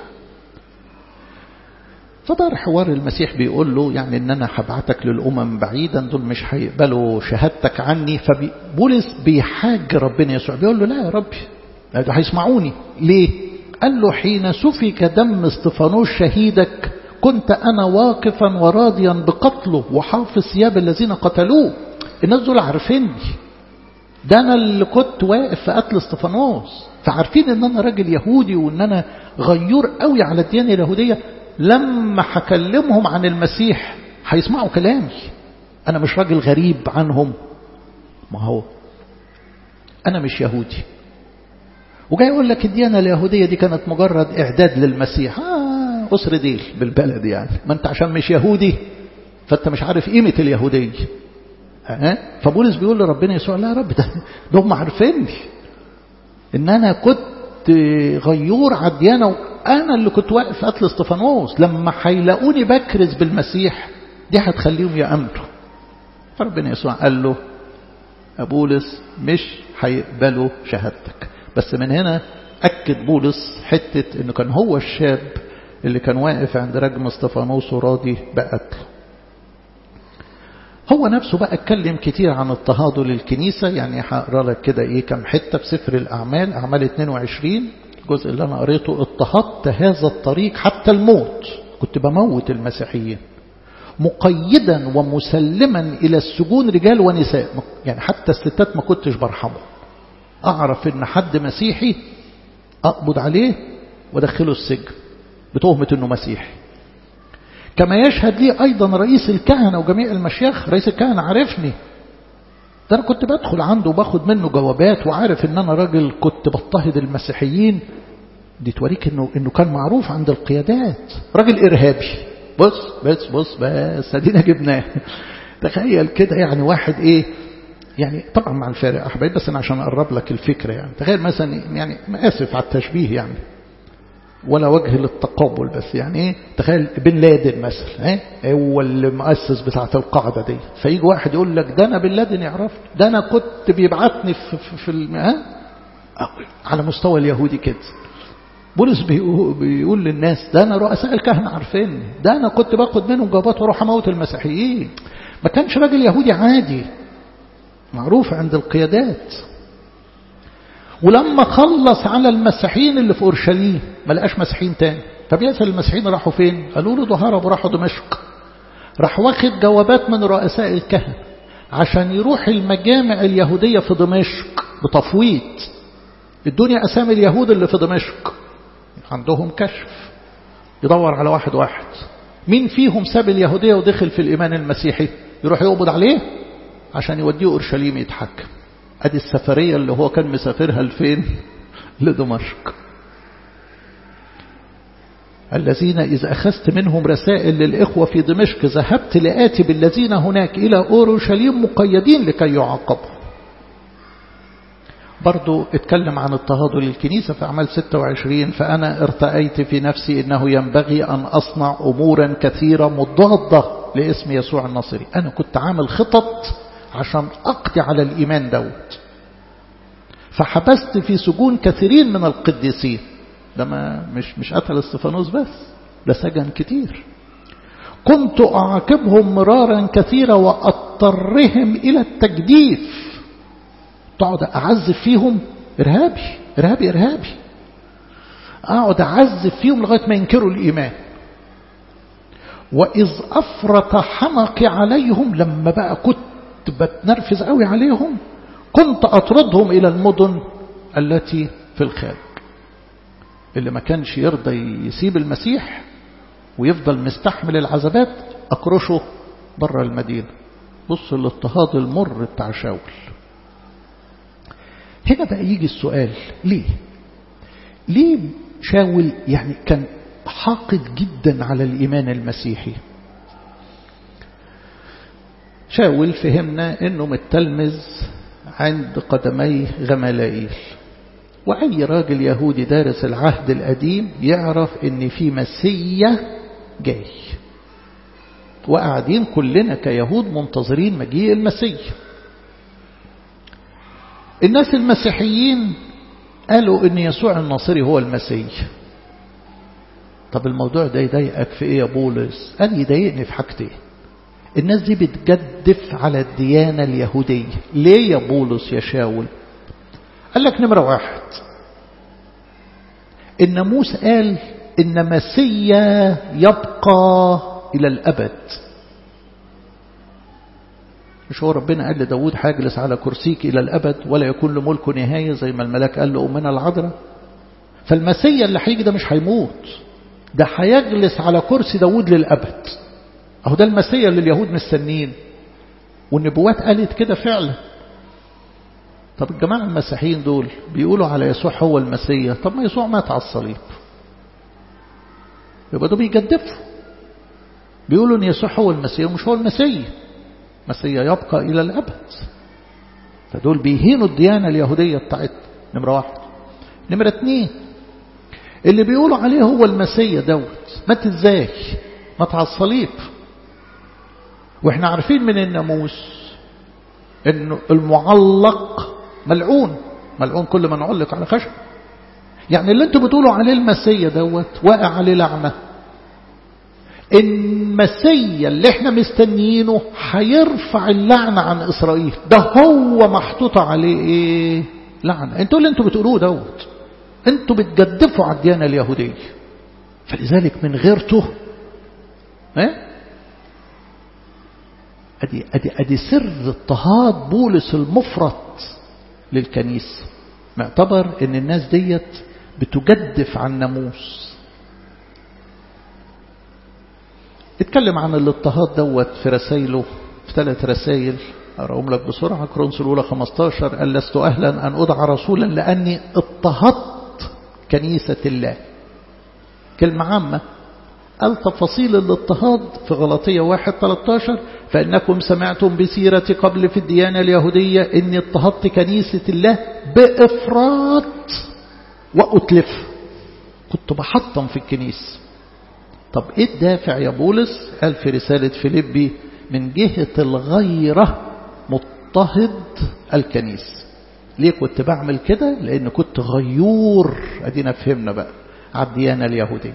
فدار حوار المسيح بيقول له يعني ان انا هبعتك للامم بعيدا دول مش هيقبلوا شهادتك عني فبولس بيحاج ربنا يسوع بيقول له لا يا ربي ده هيسمعوني ليه قال له حين سفك دم استفانوس شهيدك كنت أنا واقفا وراضيا بقتله وحافظ ثياب الذين قتلوه الناس دول عارفيني ده أنا اللي كنت واقف في قتل استفانوس فعارفين ان أنا راجل يهودي وان أنا غيور قوي على الديانة اليهودية لما هكلمهم عن المسيح هيسمعوا كلامي أنا مش راجل غريب عنهم ما هو أنا مش يهودي وجاي يقول لك الديانة اليهودية دي كانت مجرد إعداد للمسيح آه أسر ديل بالبلد يعني ما أنت عشان مش يهودي فأنت مش عارف قيمة اليهودية آه؟ فبولس بيقول لربنا يسوع لا يا رب ده, ده هم عارفيني إن أنا كنت غيور على الديانة وأنا اللي كنت واقف قتل استفانوس لما هيلاقوني بكرز بالمسيح دي هتخليهم يأمنوا فربنا يسوع قال له أبولس مش هيقبلوا شهادتك بس من هنا أكد بولس حتة أنه كان هو الشاب اللي كان واقف عند رجم استفانوس وراضي بقتله هو نفسه بقى اتكلم كتير عن اضطهاده للكنيسة يعني هقرا لك كده ايه كم حتة في سفر الأعمال أعمال 22 الجزء اللي أنا قريته اضطهدت هذا الطريق حتى الموت كنت بموت المسيحيين مقيدا ومسلما إلى السجون رجال ونساء يعني حتى الستات ما كنتش برحمه أعرف إن حد مسيحي أقبض عليه ودخله السجن بتهمة إنه مسيحي كما يشهد لي أيضا رئيس الكهنة وجميع المشيخ رئيس الكهنة عارفني ده أنا كنت بدخل عنده وباخد منه جوابات وعارف إن أنا راجل كنت بضطهد المسيحيين دي توريك إنه, إنه كان معروف عند القيادات راجل إرهابي بص بص بص بس ادينا جبناه تخيل كده يعني واحد ايه يعني طبعا مع الفارق احبابي بس انا عشان اقرب لك الفكره يعني تخيل مثلا يعني اسف على التشبيه يعني ولا وجه للتقابل بس يعني ايه تخيل بن لادن مثلا ايه هو المؤسس بتاعه القاعده دي فيجي واحد يقول لك ده انا بن لادن يعرفني ده انا كنت بيبعتني في في, في ها على مستوى اليهودي كده بولس بيقول للناس ده أنا رؤساء الكهنة عارفيني ده أنا كنت باخد منهم جوابات واروح أموت المسيحيين ما كانش راجل يهودي عادي معروف عند القيادات ولما خلص على المسيحيين اللي في أورشليم ما لقاش مسيحيين تاني فبيسأل المسيحيين راحوا فين قالوا له ده هربوا راحوا دمشق راح واخد جوابات من رؤساء الكهنة عشان يروح المجامع اليهودية في دمشق بتفويض الدنيا أسامي اليهود اللي في دمشق عندهم كشف يدور على واحد واحد مين فيهم ساب اليهودية ودخل في الإيمان المسيحي يروح يقبض عليه عشان يوديه أورشليم يتحكم أدي السفرية اللي هو كان مسافرها لفين لدمشق الذين إذا أخذت منهم رسائل للإخوة في دمشق ذهبت لآتي بالذين هناك إلى أورشليم مقيدين لكي يعاقبوا برضو اتكلم عن اضطهاده للكنيسة في أعمال 26 فأنا ارتأيت في نفسي أنه ينبغي أن أصنع أمورا كثيرة مضادة لاسم يسوع الناصري أنا كنت عامل خطط عشان أقضي على الإيمان دوت فحبست في سجون كثيرين من القديسين ده ما مش مش قتل استفانوس بس ده سجن كتير كنت أعاقبهم مرارا كثيرا وأضطرهم إلى التجديف تقعد أعذب فيهم إرهابي إرهابي إرهابي أقعد أعذب فيهم لغاية ما ينكروا الإيمان وإذ أفرط حمقي عليهم لما بقى كنت بتنرفز قوي عليهم كنت أطردهم إلى المدن التي في الخارج اللي ما كانش يرضى يسيب المسيح ويفضل مستحمل العذابات أكرشه بره المدينة بص الاضطهاد المر بتاع شاول هنا بقى يجي السؤال ليه ليه شاول يعني كان حاقد جدا على الإيمان المسيحي شاول فهمنا أنه متلمذ عند قدمي غملائيل وأي راجل يهودي دارس العهد القديم يعرف أن في مسيا جاي وقاعدين كلنا كيهود منتظرين مجيء المسيح الناس المسيحيين قالوا ان يسوع الناصري هو المسيح طب الموضوع ده يضايقك في ايه يا بولس قال يضايقني في حاجتين الناس دي بتجدف على الديانة اليهودية ليه يا بولس يا شاول قال لك نمرة واحد الناموس قال إن مسيا يبقى إلى الأبد مش هو ربنا قال لداود هاجلس على كرسيك إلى الأبد ولا يكون لملك نهاية زي ما الملاك قال لأمنا العذراء فالمسيا اللي هيجي ده مش هيموت ده هيجلس على كرسي داود للأبد أهو ده المسيا اللي اليهود مستنين والنبوات قالت كده فعلا طب الجماعة المسيحيين دول بيقولوا على يسوع هو المسيا طب ما يسوع مات على الصليب يبقى دول بيجدفوا بيقولوا ان يسوع هو المسيا ومش هو المسيا مسيا يبقى إلى الأبد فدول بيهينوا الديانة اليهودية بتاعتنا نمرة واحد نمرة اتنين اللي بيقولوا عليه هو المسيا دوت مات ازاي مات على الصليب واحنا عارفين من الناموس انه المعلق ملعون ملعون كل من علق على خشب يعني اللي انتوا بتقولوا عليه المسيا دوت واقع عليه لعنة المسيا اللي احنا مستنيينه هيرفع اللعنة عن إسرائيل ده هو محطوط عليه ايه لعنة انتوا اللي انتوا بتقولوه دوت انتوا بتجدفوا على الديانة اليهودية فلذلك من غيرته ايه ادي ادي ادي سر اضطهاد بولس المفرط للكنيسه معتبر ان الناس ديت بتجدف عن ناموس اتكلم عن الاضطهاد دوت في رسائله في ثلاث رسائل أقرأهم لك بسرعة كرونس الأولى 15 قال لست أهلا أن أدعى رسولا لأني اضطهدت كنيسة الله كلمة عامة قال تفاصيل الاضطهاد في غلطية 1 13 فإنكم سمعتم بسيرة قبل في الديانة اليهودية إني اضطهدت كنيسة الله بإفراط وأتلف كنت بحطم في الكنيسة طب إيه الدافع يا بولس قال في رسالة فيليبي من جهة الغيرة مضطهد الكنيسة ليه كنت بعمل كده لأن كنت غيور أدينا فهمنا بقى على الديانة اليهودية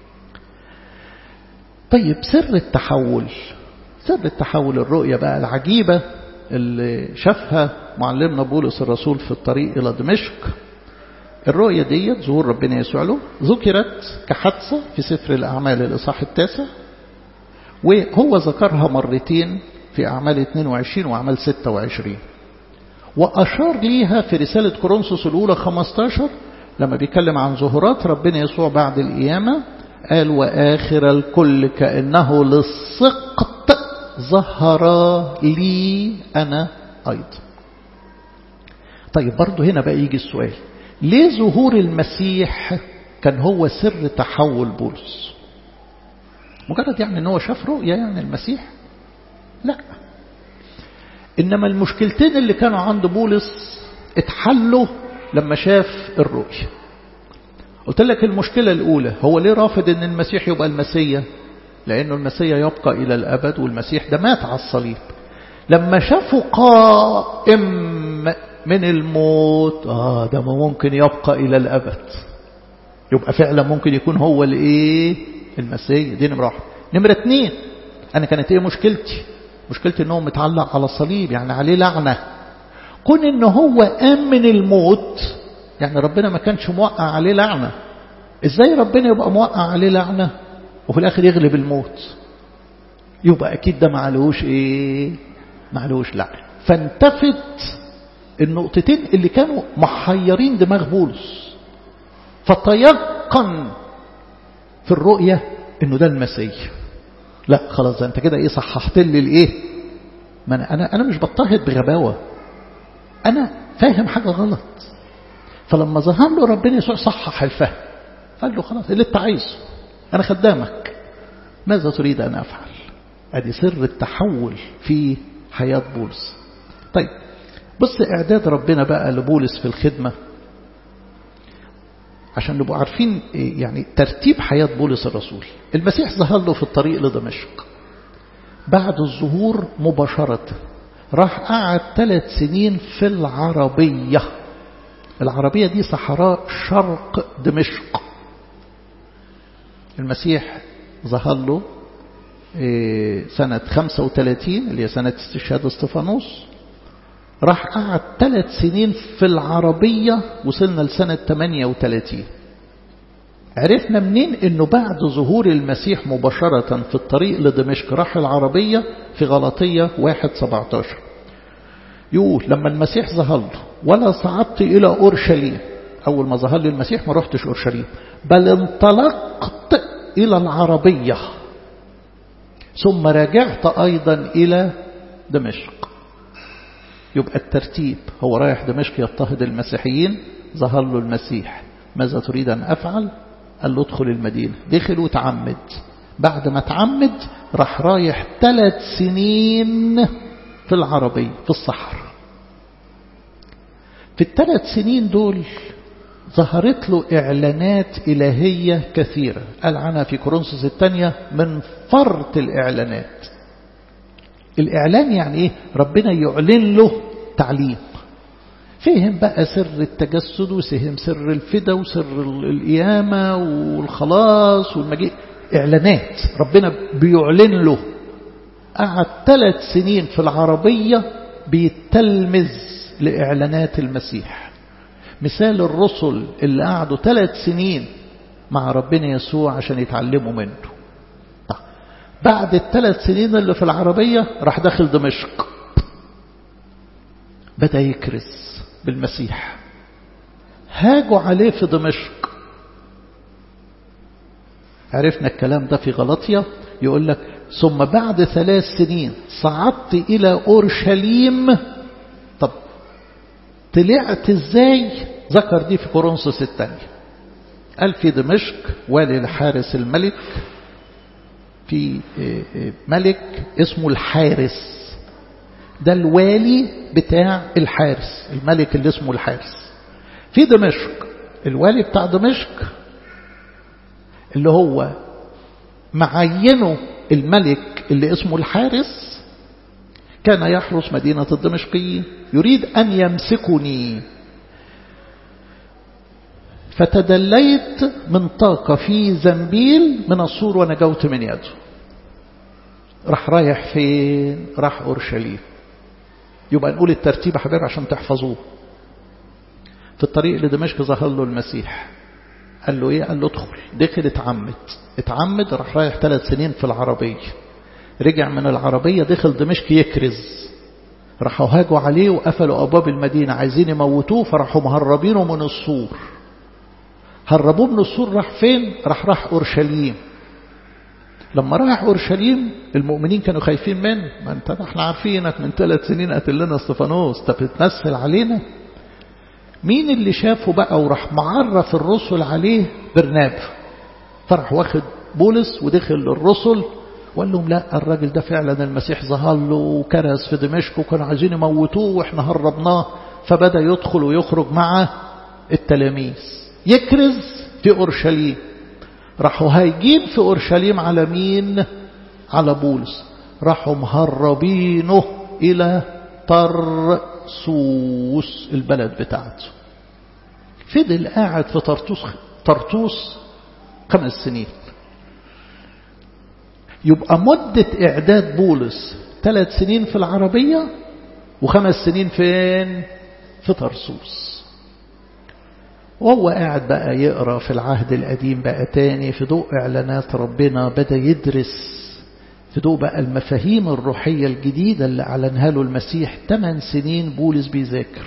طيب سر التحول سر التحول الرؤية بقى العجيبة اللي شافها معلمنا بولس الرسول في الطريق إلى دمشق الرؤية ديت ظهور ربنا يسوع له ذكرت كحادثة في سفر الأعمال الإصحاح التاسع وهو ذكرها مرتين في أعمال 22 وأعمال 26 وأشار ليها في رسالة كورنثوس الأولى 15 لما بيتكلم عن ظهورات ربنا يسوع بعد القيامة قال وآخر الكل كأنه للسقط ظهر لي أنا أيضا طيب برضو هنا بقى يجي السؤال ليه ظهور المسيح كان هو سر تحول بولس مجرد يعني ان هو شاف رؤية يعني المسيح لا إنما المشكلتين اللي كانوا عند بولس اتحلوا لما شاف الرؤية قلت لك المشكلة الأولى هو ليه رافض أن المسيح يبقى المسيح لأنه المسيح يبقى إلى الأبد والمسيح ده مات على الصليب لما شافه قائم من الموت آه ده ممكن يبقى إلى الأبد يبقى فعلا ممكن يكون هو الإيه المسيح دي نمرة واحد نمرة اتنين أنا كانت إيه مشكلتي مشكلتي أنه متعلق على الصليب يعني عليه لعنة كون أنه هو قام من الموت يعني ربنا ما كانش موقع عليه لعنة ازاي ربنا يبقى موقع عليه لعنة وفي الاخر يغلب الموت يبقى اكيد ده معلوش ايه معلوش لعنة فانتفت النقطتين اللي كانوا محيرين دماغ بولس فتيقن في الرؤية انه ده المسيح لا خلاص انت كده ايه صححت لي الايه ما انا انا انا مش بضطهد بغباوه انا فاهم حاجه غلط فلما ظهر له ربنا يسوع صحح الفهم قال له خلاص اللي انت عايزه انا خدامك ماذا تريد ان افعل ادي سر التحول في حياه بولس طيب بص اعداد ربنا بقى لبولس في الخدمه عشان نبقوا عارفين يعني ترتيب حياة بولس الرسول المسيح ظهر له في الطريق لدمشق بعد الظهور مباشرة راح قعد ثلاث سنين في العربية العربية دي صحراء شرق دمشق المسيح ظهر له سنة 35 اللي هي سنة استشهاد استفانوس راح قعد ثلاث سنين في العربية وصلنا لسنة 38 عرفنا منين انه بعد ظهور المسيح مباشرة في الطريق لدمشق راح العربية في غلطية 1 17 يقول لما المسيح ظهر له ولا صعدت إلى أورشليم أول ما ظهر لي المسيح ما رحتش أورشليم بل انطلقت إلى العربية ثم رجعت أيضا إلى دمشق يبقى الترتيب هو رايح دمشق يضطهد المسيحيين ظهر له المسيح ماذا تريد أن أفعل قال له ادخل المدينة دخل وتعمد بعد ما تعمد راح رايح ثلاث سنين في العربية في الصحراء في الثلاث سنين دول ظهرت له إعلانات إلهية كثيرة قال عنها في كورنثوس الثانية من فرط الإعلانات الإعلان يعني إيه ربنا يعلن له تعليم فهم بقى سر التجسد وسهم سر الفدا وسر القيامة والخلاص والمجيء إعلانات ربنا بيعلن له قعد ثلاث سنين في العربية بيتلمذ لإعلانات المسيح مثال الرسل اللي قعدوا ثلاث سنين مع ربنا يسوع عشان يتعلموا منه بعد الثلاث سنين اللي في العربية راح داخل دمشق بدأ يكرس بالمسيح هاجوا عليه في دمشق عرفنا الكلام ده في غلطية يقول لك ثم بعد ثلاث سنين صعدت إلى أورشليم طب طلعت ازاي ذكر دي في كورنثوس الثانية قال في دمشق والي الحارس الملك في ملك اسمه الحارس ده الوالي بتاع الحارس الملك اللي اسمه الحارس في دمشق الوالي بتاع دمشق اللي هو معينه الملك اللي اسمه الحارس كان يحرس مدينة الدمشقيين يريد أن يمسكني فتدليت من طاقة في زنبيل من السور ونجوت من يده راح رايح فين راح أورشليم يبقى نقول الترتيب يا حبايبي عشان تحفظوه في الطريق لدمشق ظهر له المسيح قال له ايه قال له ادخل دخل اتعمد اتعمد راح رايح ثلاث سنين في العربية رجع من العربية دخل دمشق يكرز راحوا هاجوا عليه وقفلوا أبواب المدينة عايزين يموتوه فراحوا مهربينه من السور هربوه من السور راح فين راح راح أورشليم لما راح أورشليم المؤمنين كانوا خايفين منه ما انت احنا عارفينك من ثلاث سنين قتل لنا استفانوس انت بتمثل علينا مين اللي شافه بقى وراح معرف الرسل عليه برناب فراح واخد بولس ودخل للرسل وقال لهم لا الراجل ده فعلا المسيح ظهر له وكرز في دمشق وكانوا عايزين يموتوه واحنا هربناه فبدأ يدخل ويخرج مع التلاميذ يكرز في أورشليم راحوا هايجين في أورشليم على مين على بولس راحوا مهربينه إلى طرسوس البلد بتاعته فضل قاعد في طرطوس طرطوس خمس سنين يبقى مدة إعداد بولس ثلاث سنين في العربية وخمس سنين فين في طرسوس وهو قاعد بقى يقرأ في العهد القديم بقى تاني في ضوء إعلانات ربنا بدأ يدرس في ضوء بقى المفاهيم الروحية الجديدة اللي أعلنها له المسيح 8 سنين بولس بيذاكر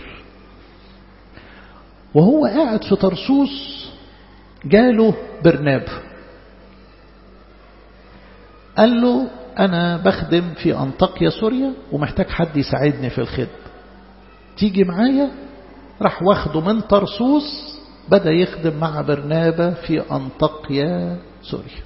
وهو قاعد في طرسوس جاله برناب قال له أنا بخدم في أنطاكيا سوريا ومحتاج حد يساعدني في الخدمة تيجي معايا راح واخده من طرسوس بدأ يخدم مع برنابة في أنطاكيا سوريا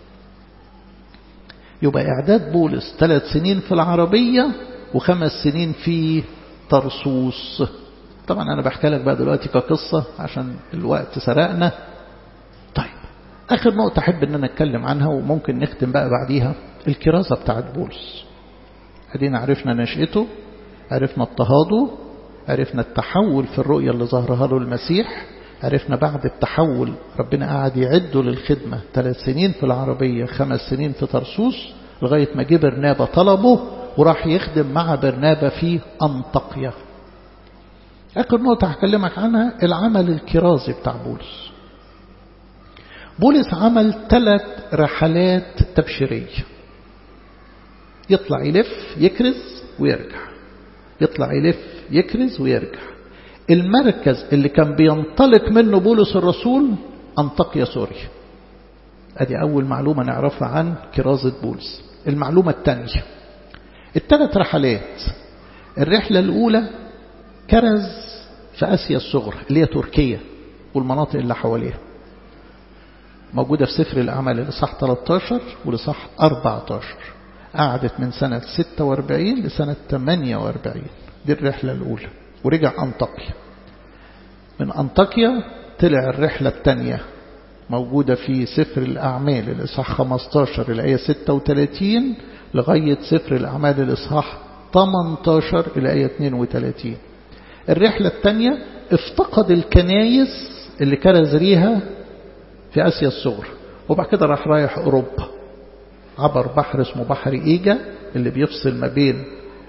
يبقى إعداد بولس ثلاث سنين في العربية وخمس سنين في طرسوس طبعا أنا بحكي لك بقى دلوقتي كقصة عشان الوقت سرقنا طيب آخر نقطة أحب أن أنا أتكلم عنها وممكن نختم بقى بعديها الكراسة بتاعت بولس أدينا عرفنا نشأته عرفنا اضطهاده عرفنا التحول في الرؤية اللي ظهرها له المسيح عرفنا بعد التحول ربنا قاعد يعده للخدمة ثلاث سنين في العربية خمس سنين في طرسوس لغاية ما جه برنابة طلبه وراح يخدم مع برنابة في أنطقيا آخر نقطة هكلمك عنها العمل الكرازي بتاع بولس بولس عمل ثلاث رحلات تبشيرية يطلع يلف يكرز ويرجع يطلع يلف يكرز ويرجع المركز اللي كان بينطلق منه بولس الرسول أنطاكيا سوريا ادي أول معلومة نعرفها عن كرازة بولس المعلومة الثانية الثلاث رحلات الرحلة الأولى كرز في آسيا الصغرى اللي هي تركيا والمناطق اللي حواليها موجودة في سفر الأعمال الإصحاح 13 والإصحاح 14 قعدت من سنة 46 لسنة 48 دي الرحلة الأولى ورجع أنطاكيا من أنطاكيا طلع الرحلة الثانية موجودة في سفر الأعمال الإصحاح 15 الآية 36 لغاية سفر الأعمال الإصحاح 18 الآية 32 الرحلة الثانية افتقد الكنايس اللي كرز ليها في آسيا الصغرى وبعد كده راح رايح أوروبا عبر بحر اسمه بحر إيجا اللي بيفصل ما بين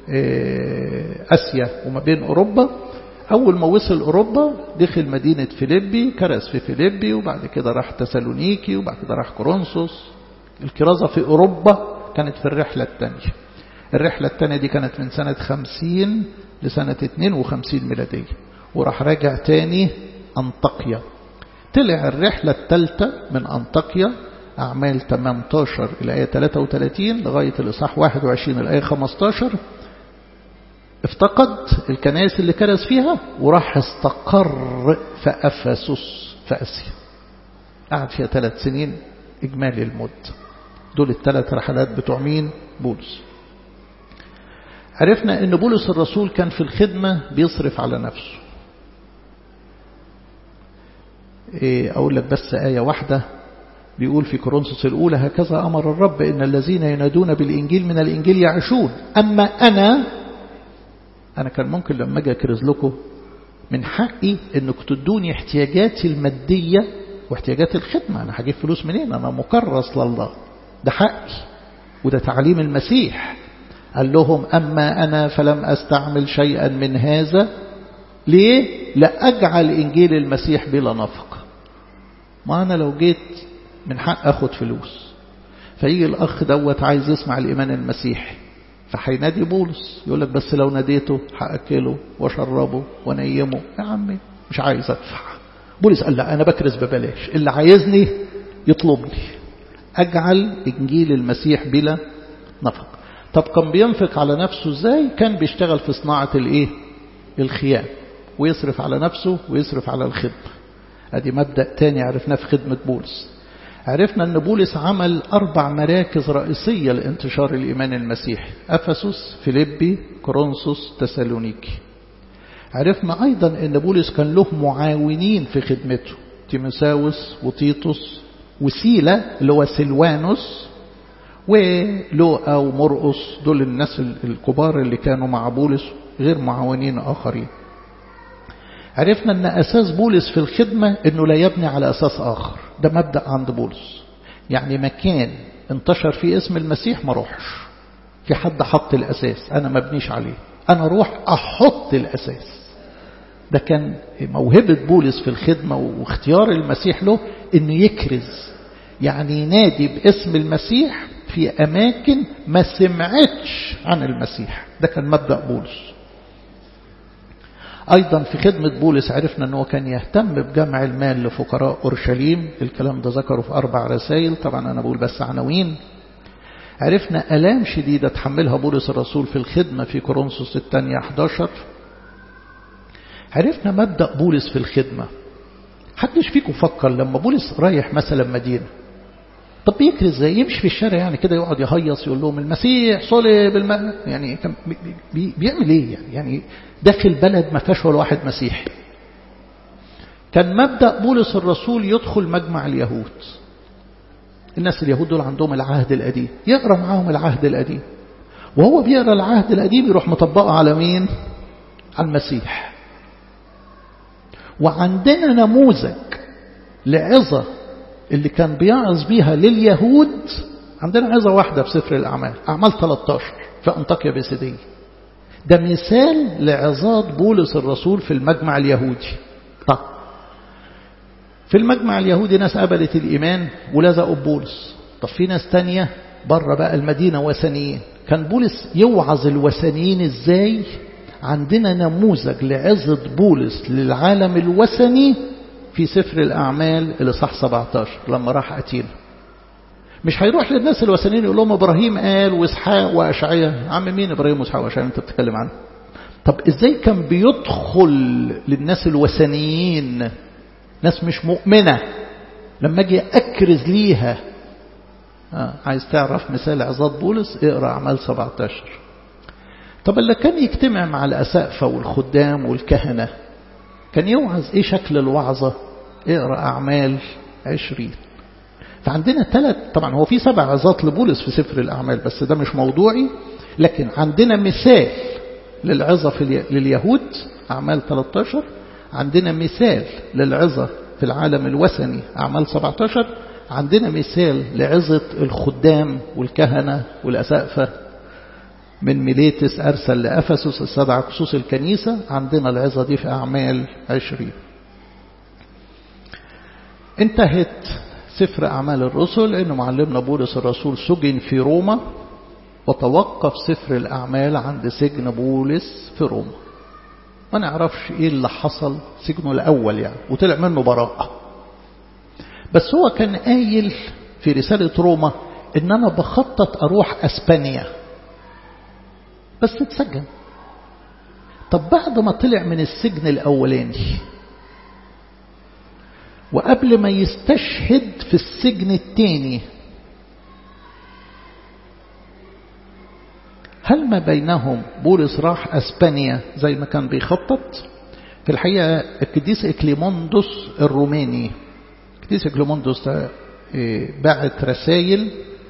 آسيا وما بين أوروبا أول ما وصل أوروبا دخل مدينة فيليبي كرز في فيليبي وبعد كده راح تسالونيكي وبعد كده راح كورنثوس الكرازة في أوروبا كانت في الرحلة الثانية الرحلة الثانية دي كانت من سنة 50 لسنة 52 ميلادية وراح راجع تاني أنطاكيا طلع الرحلة الثالثة من أنطاكيا أعمال 18 الآية 33 لغاية الإصحاح 21 الآية 15 افتقد الكنائس اللي كرز فيها وراح استقر في أفسس في آسيا قعد فيها ثلاث سنين إجمالي المد دول الثلاث رحلات بتوع مين بولس عرفنا ان بولس الرسول كان في الخدمة بيصرف على نفسه إيه أقول لك بس آية واحدة بيقول في كورنثوس الأولى هكذا أمر الرب إن الذين ينادون بالإنجيل من الإنجيل يعيشون أما أنا أنا كان ممكن لما أجي أكرز لكم من حقي إنكم تدوني احتياجاتي المادية واحتياجات الخدمة أنا هجيب فلوس منين أنا مكرس لله ده حقي وده تعليم المسيح قال لهم أما أنا فلم أستعمل شيئا من هذا ليه لأجعل إنجيل المسيح بلا نفقة ما أنا لو جيت من حق أخد فلوس فيجي الأخ دوت عايز يسمع الإيمان المسيحي فحينادي بولس يقول لك بس لو ناديته هأكله وشربه ونيمه يا عمي مش عايز أدفع بولس قال لا أنا بكرز ببلاش اللي عايزني يطلبني أجعل إنجيل المسيح بلا نفق طب كان بينفق على نفسه ازاي كان بيشتغل في صناعة الايه الخيام ويصرف على نفسه ويصرف على الخدمة ادي مبدأ تاني عرفناه في خدمة بولس عرفنا ان بولس عمل اربع مراكز رئيسية لانتشار الايمان المسيحي افسس فيليبي كورنثوس تسالونيكي عرفنا ايضا ان بولس كان له معاونين في خدمته تيموساوس وتيتوس وسيلة اللي هو سلوانوس ولوقا ومرقص دول الناس الكبار اللي كانوا مع بولس غير معاونين آخرين عرفنا أن أساس بولس في الخدمة أنه لا يبني على أساس آخر ده مبدأ عند بولس يعني مكان انتشر فيه اسم المسيح ما روحش في حد حط الأساس أنا ما بنيش عليه أنا روح أحط الأساس ده كان موهبة بولس في الخدمة واختيار المسيح له أنه يكرز يعني ينادي باسم المسيح في أماكن ما سمعتش عن المسيح ده كان مبدأ بولس أيضا في خدمة بولس عرفنا أنه كان يهتم بجمع المال لفقراء أورشليم الكلام ده ذكره في أربع رسائل طبعا أنا بقول بس عناوين عرفنا ألام شديدة تحملها بولس الرسول في الخدمة في كورنثوس الثانية 11 عرفنا مبدأ بولس في الخدمة حدش فيكم فكر لما بولس رايح مثلا مدينة طب بيكري ازاي يمشي في الشارع يعني كده يقعد يهيص يقول لهم المسيح صلب الم... يعني كان بي... بيعمل ايه يعني يعني داخل بلد ما فيهاش ولا واحد مسيحي كان مبدأ بولس الرسول يدخل مجمع اليهود الناس اليهود دول عندهم العهد القديم يقرأ معاهم العهد القديم وهو بيقرأ العهد القديم يروح مطبقه على مين على المسيح وعندنا نموذج لعظة اللي كان بيعظ بيها لليهود عندنا عظة واحدة في سفر الأعمال أعمال 13 في أنطاكيا بيسيدية ده مثال لعظات بولس الرسول في المجمع اليهودي طب في المجمع اليهودي ناس قبلت الإيمان ولزقوا بولس طب في ناس تانية بره بقى المدينة وثنيين كان بولس يوعظ الوثنيين ازاي عندنا نموذج لعظة بولس للعالم الوثني في سفر الأعمال اللي صح 17 لما راح أتينا مش هيروح للناس الوثنيين يقول لهم إبراهيم قال وإسحاق وأشعية عم مين إبراهيم وإسحاق وأشعية أنت بتتكلم عنه طب إزاي كان بيدخل للناس الوثنيين ناس مش مؤمنة لما أجي أكرز ليها آه عايز تعرف مثال عظات بولس اقرأ أعمال 17 طب اللي كان يجتمع مع الأسقفة والخدام والكهنة كان يوعظ ايه شكل الوعظة اقرأ أعمال عشرين فعندنا ثلاث طبعا هو في سبع عظات لبولس في سفر الأعمال بس ده مش موضوعي لكن عندنا مثال للعظة في لليهود أعمال 13 عندنا مثال للعظة في العالم الوثني أعمال 17 عندنا مثال لعظة الخدام والكهنة والأسقفة من ميليتس أرسل لأفسس استدعى خصوص الكنيسة عندنا العظة دي في أعمال 20 انتهت سفر أعمال الرسل أن معلمنا بولس الرسول سجن في روما وتوقف سفر الأعمال عند سجن بولس في روما ما نعرفش إيه اللي حصل سجنه الأول يعني وطلع منه براءة بس هو كان قايل في رسالة روما إن أنا بخطط أروح أسبانيا بس اتسجن طب بعد ما طلع من السجن الأولاني وقبل ما يستشهد في السجن الثاني هل ما بينهم بولس راح أسبانيا زي ما كان بيخطط في الحقيقة القديس إكليموندوس الروماني القديس إكليموندوس ده بعت رسائل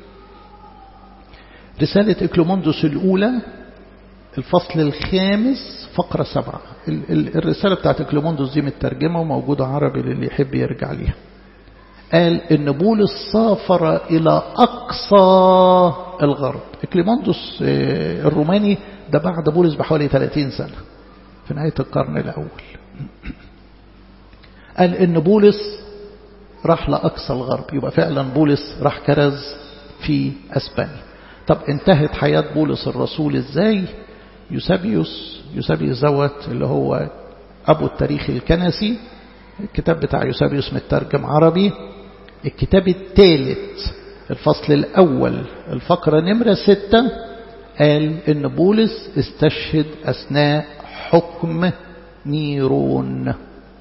رسالة إكليموندوس الأولى الفصل الخامس فقرة سبعة الرسالة بتاعت إكليموندوس دي مترجمة وموجودة عربي للي يحب يرجع ليها قال إن بولس سافر إلى أقصى الغرب إكليموندوس الروماني ده بعد بولس بحوالي 30 سنة في نهاية القرن الأول قال إن بولس راح لأقصى الغرب يبقى فعلا بولس راح كرز في أسبانيا طب انتهت حياة بولس الرسول ازاي يوسابيوس يوسابيوس زوت اللي هو أبو التاريخ الكنسي الكتاب بتاع يوسابيوس مترجم عربي الكتاب الثالث الفصل الأول الفقرة نمرة ستة قال إن بولس استشهد أثناء حكم نيرون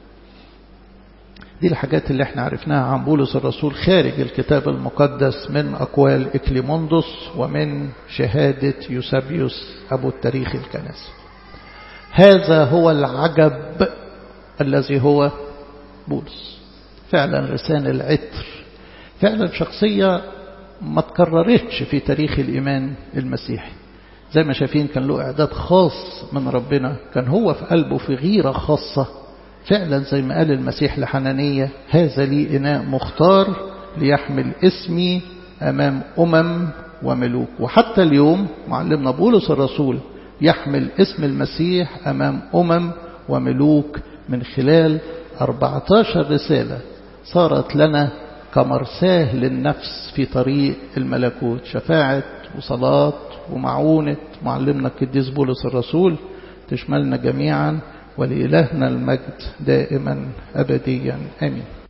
دي الحاجات اللي احنا عرفناها عن بولس الرسول خارج الكتاب المقدس من أقوال إكليموندوس ومن شهادة يوسابيوس أبو التاريخ الكنسي هذا هو العجب الذي هو بولس فعلا لسان العطر فعلا شخصية ما تكررتش في تاريخ الإيمان المسيحي زي ما شايفين كان له إعداد خاص من ربنا كان هو في قلبه في غيرة خاصة فعلا زي ما قال المسيح لحنانية هذا لي إناء مختار ليحمل اسمي أمام أمم وملوك وحتى اليوم معلمنا بولس الرسول يحمل اسم المسيح أمام أمم وملوك من خلال 14 رسالة صارت لنا كمرساه للنفس في طريق الملكوت شفاعة وصلاة ومعونة معلمنا القديس بولس الرسول تشملنا جميعا ولإلهنا المجد دائما أبديا آمين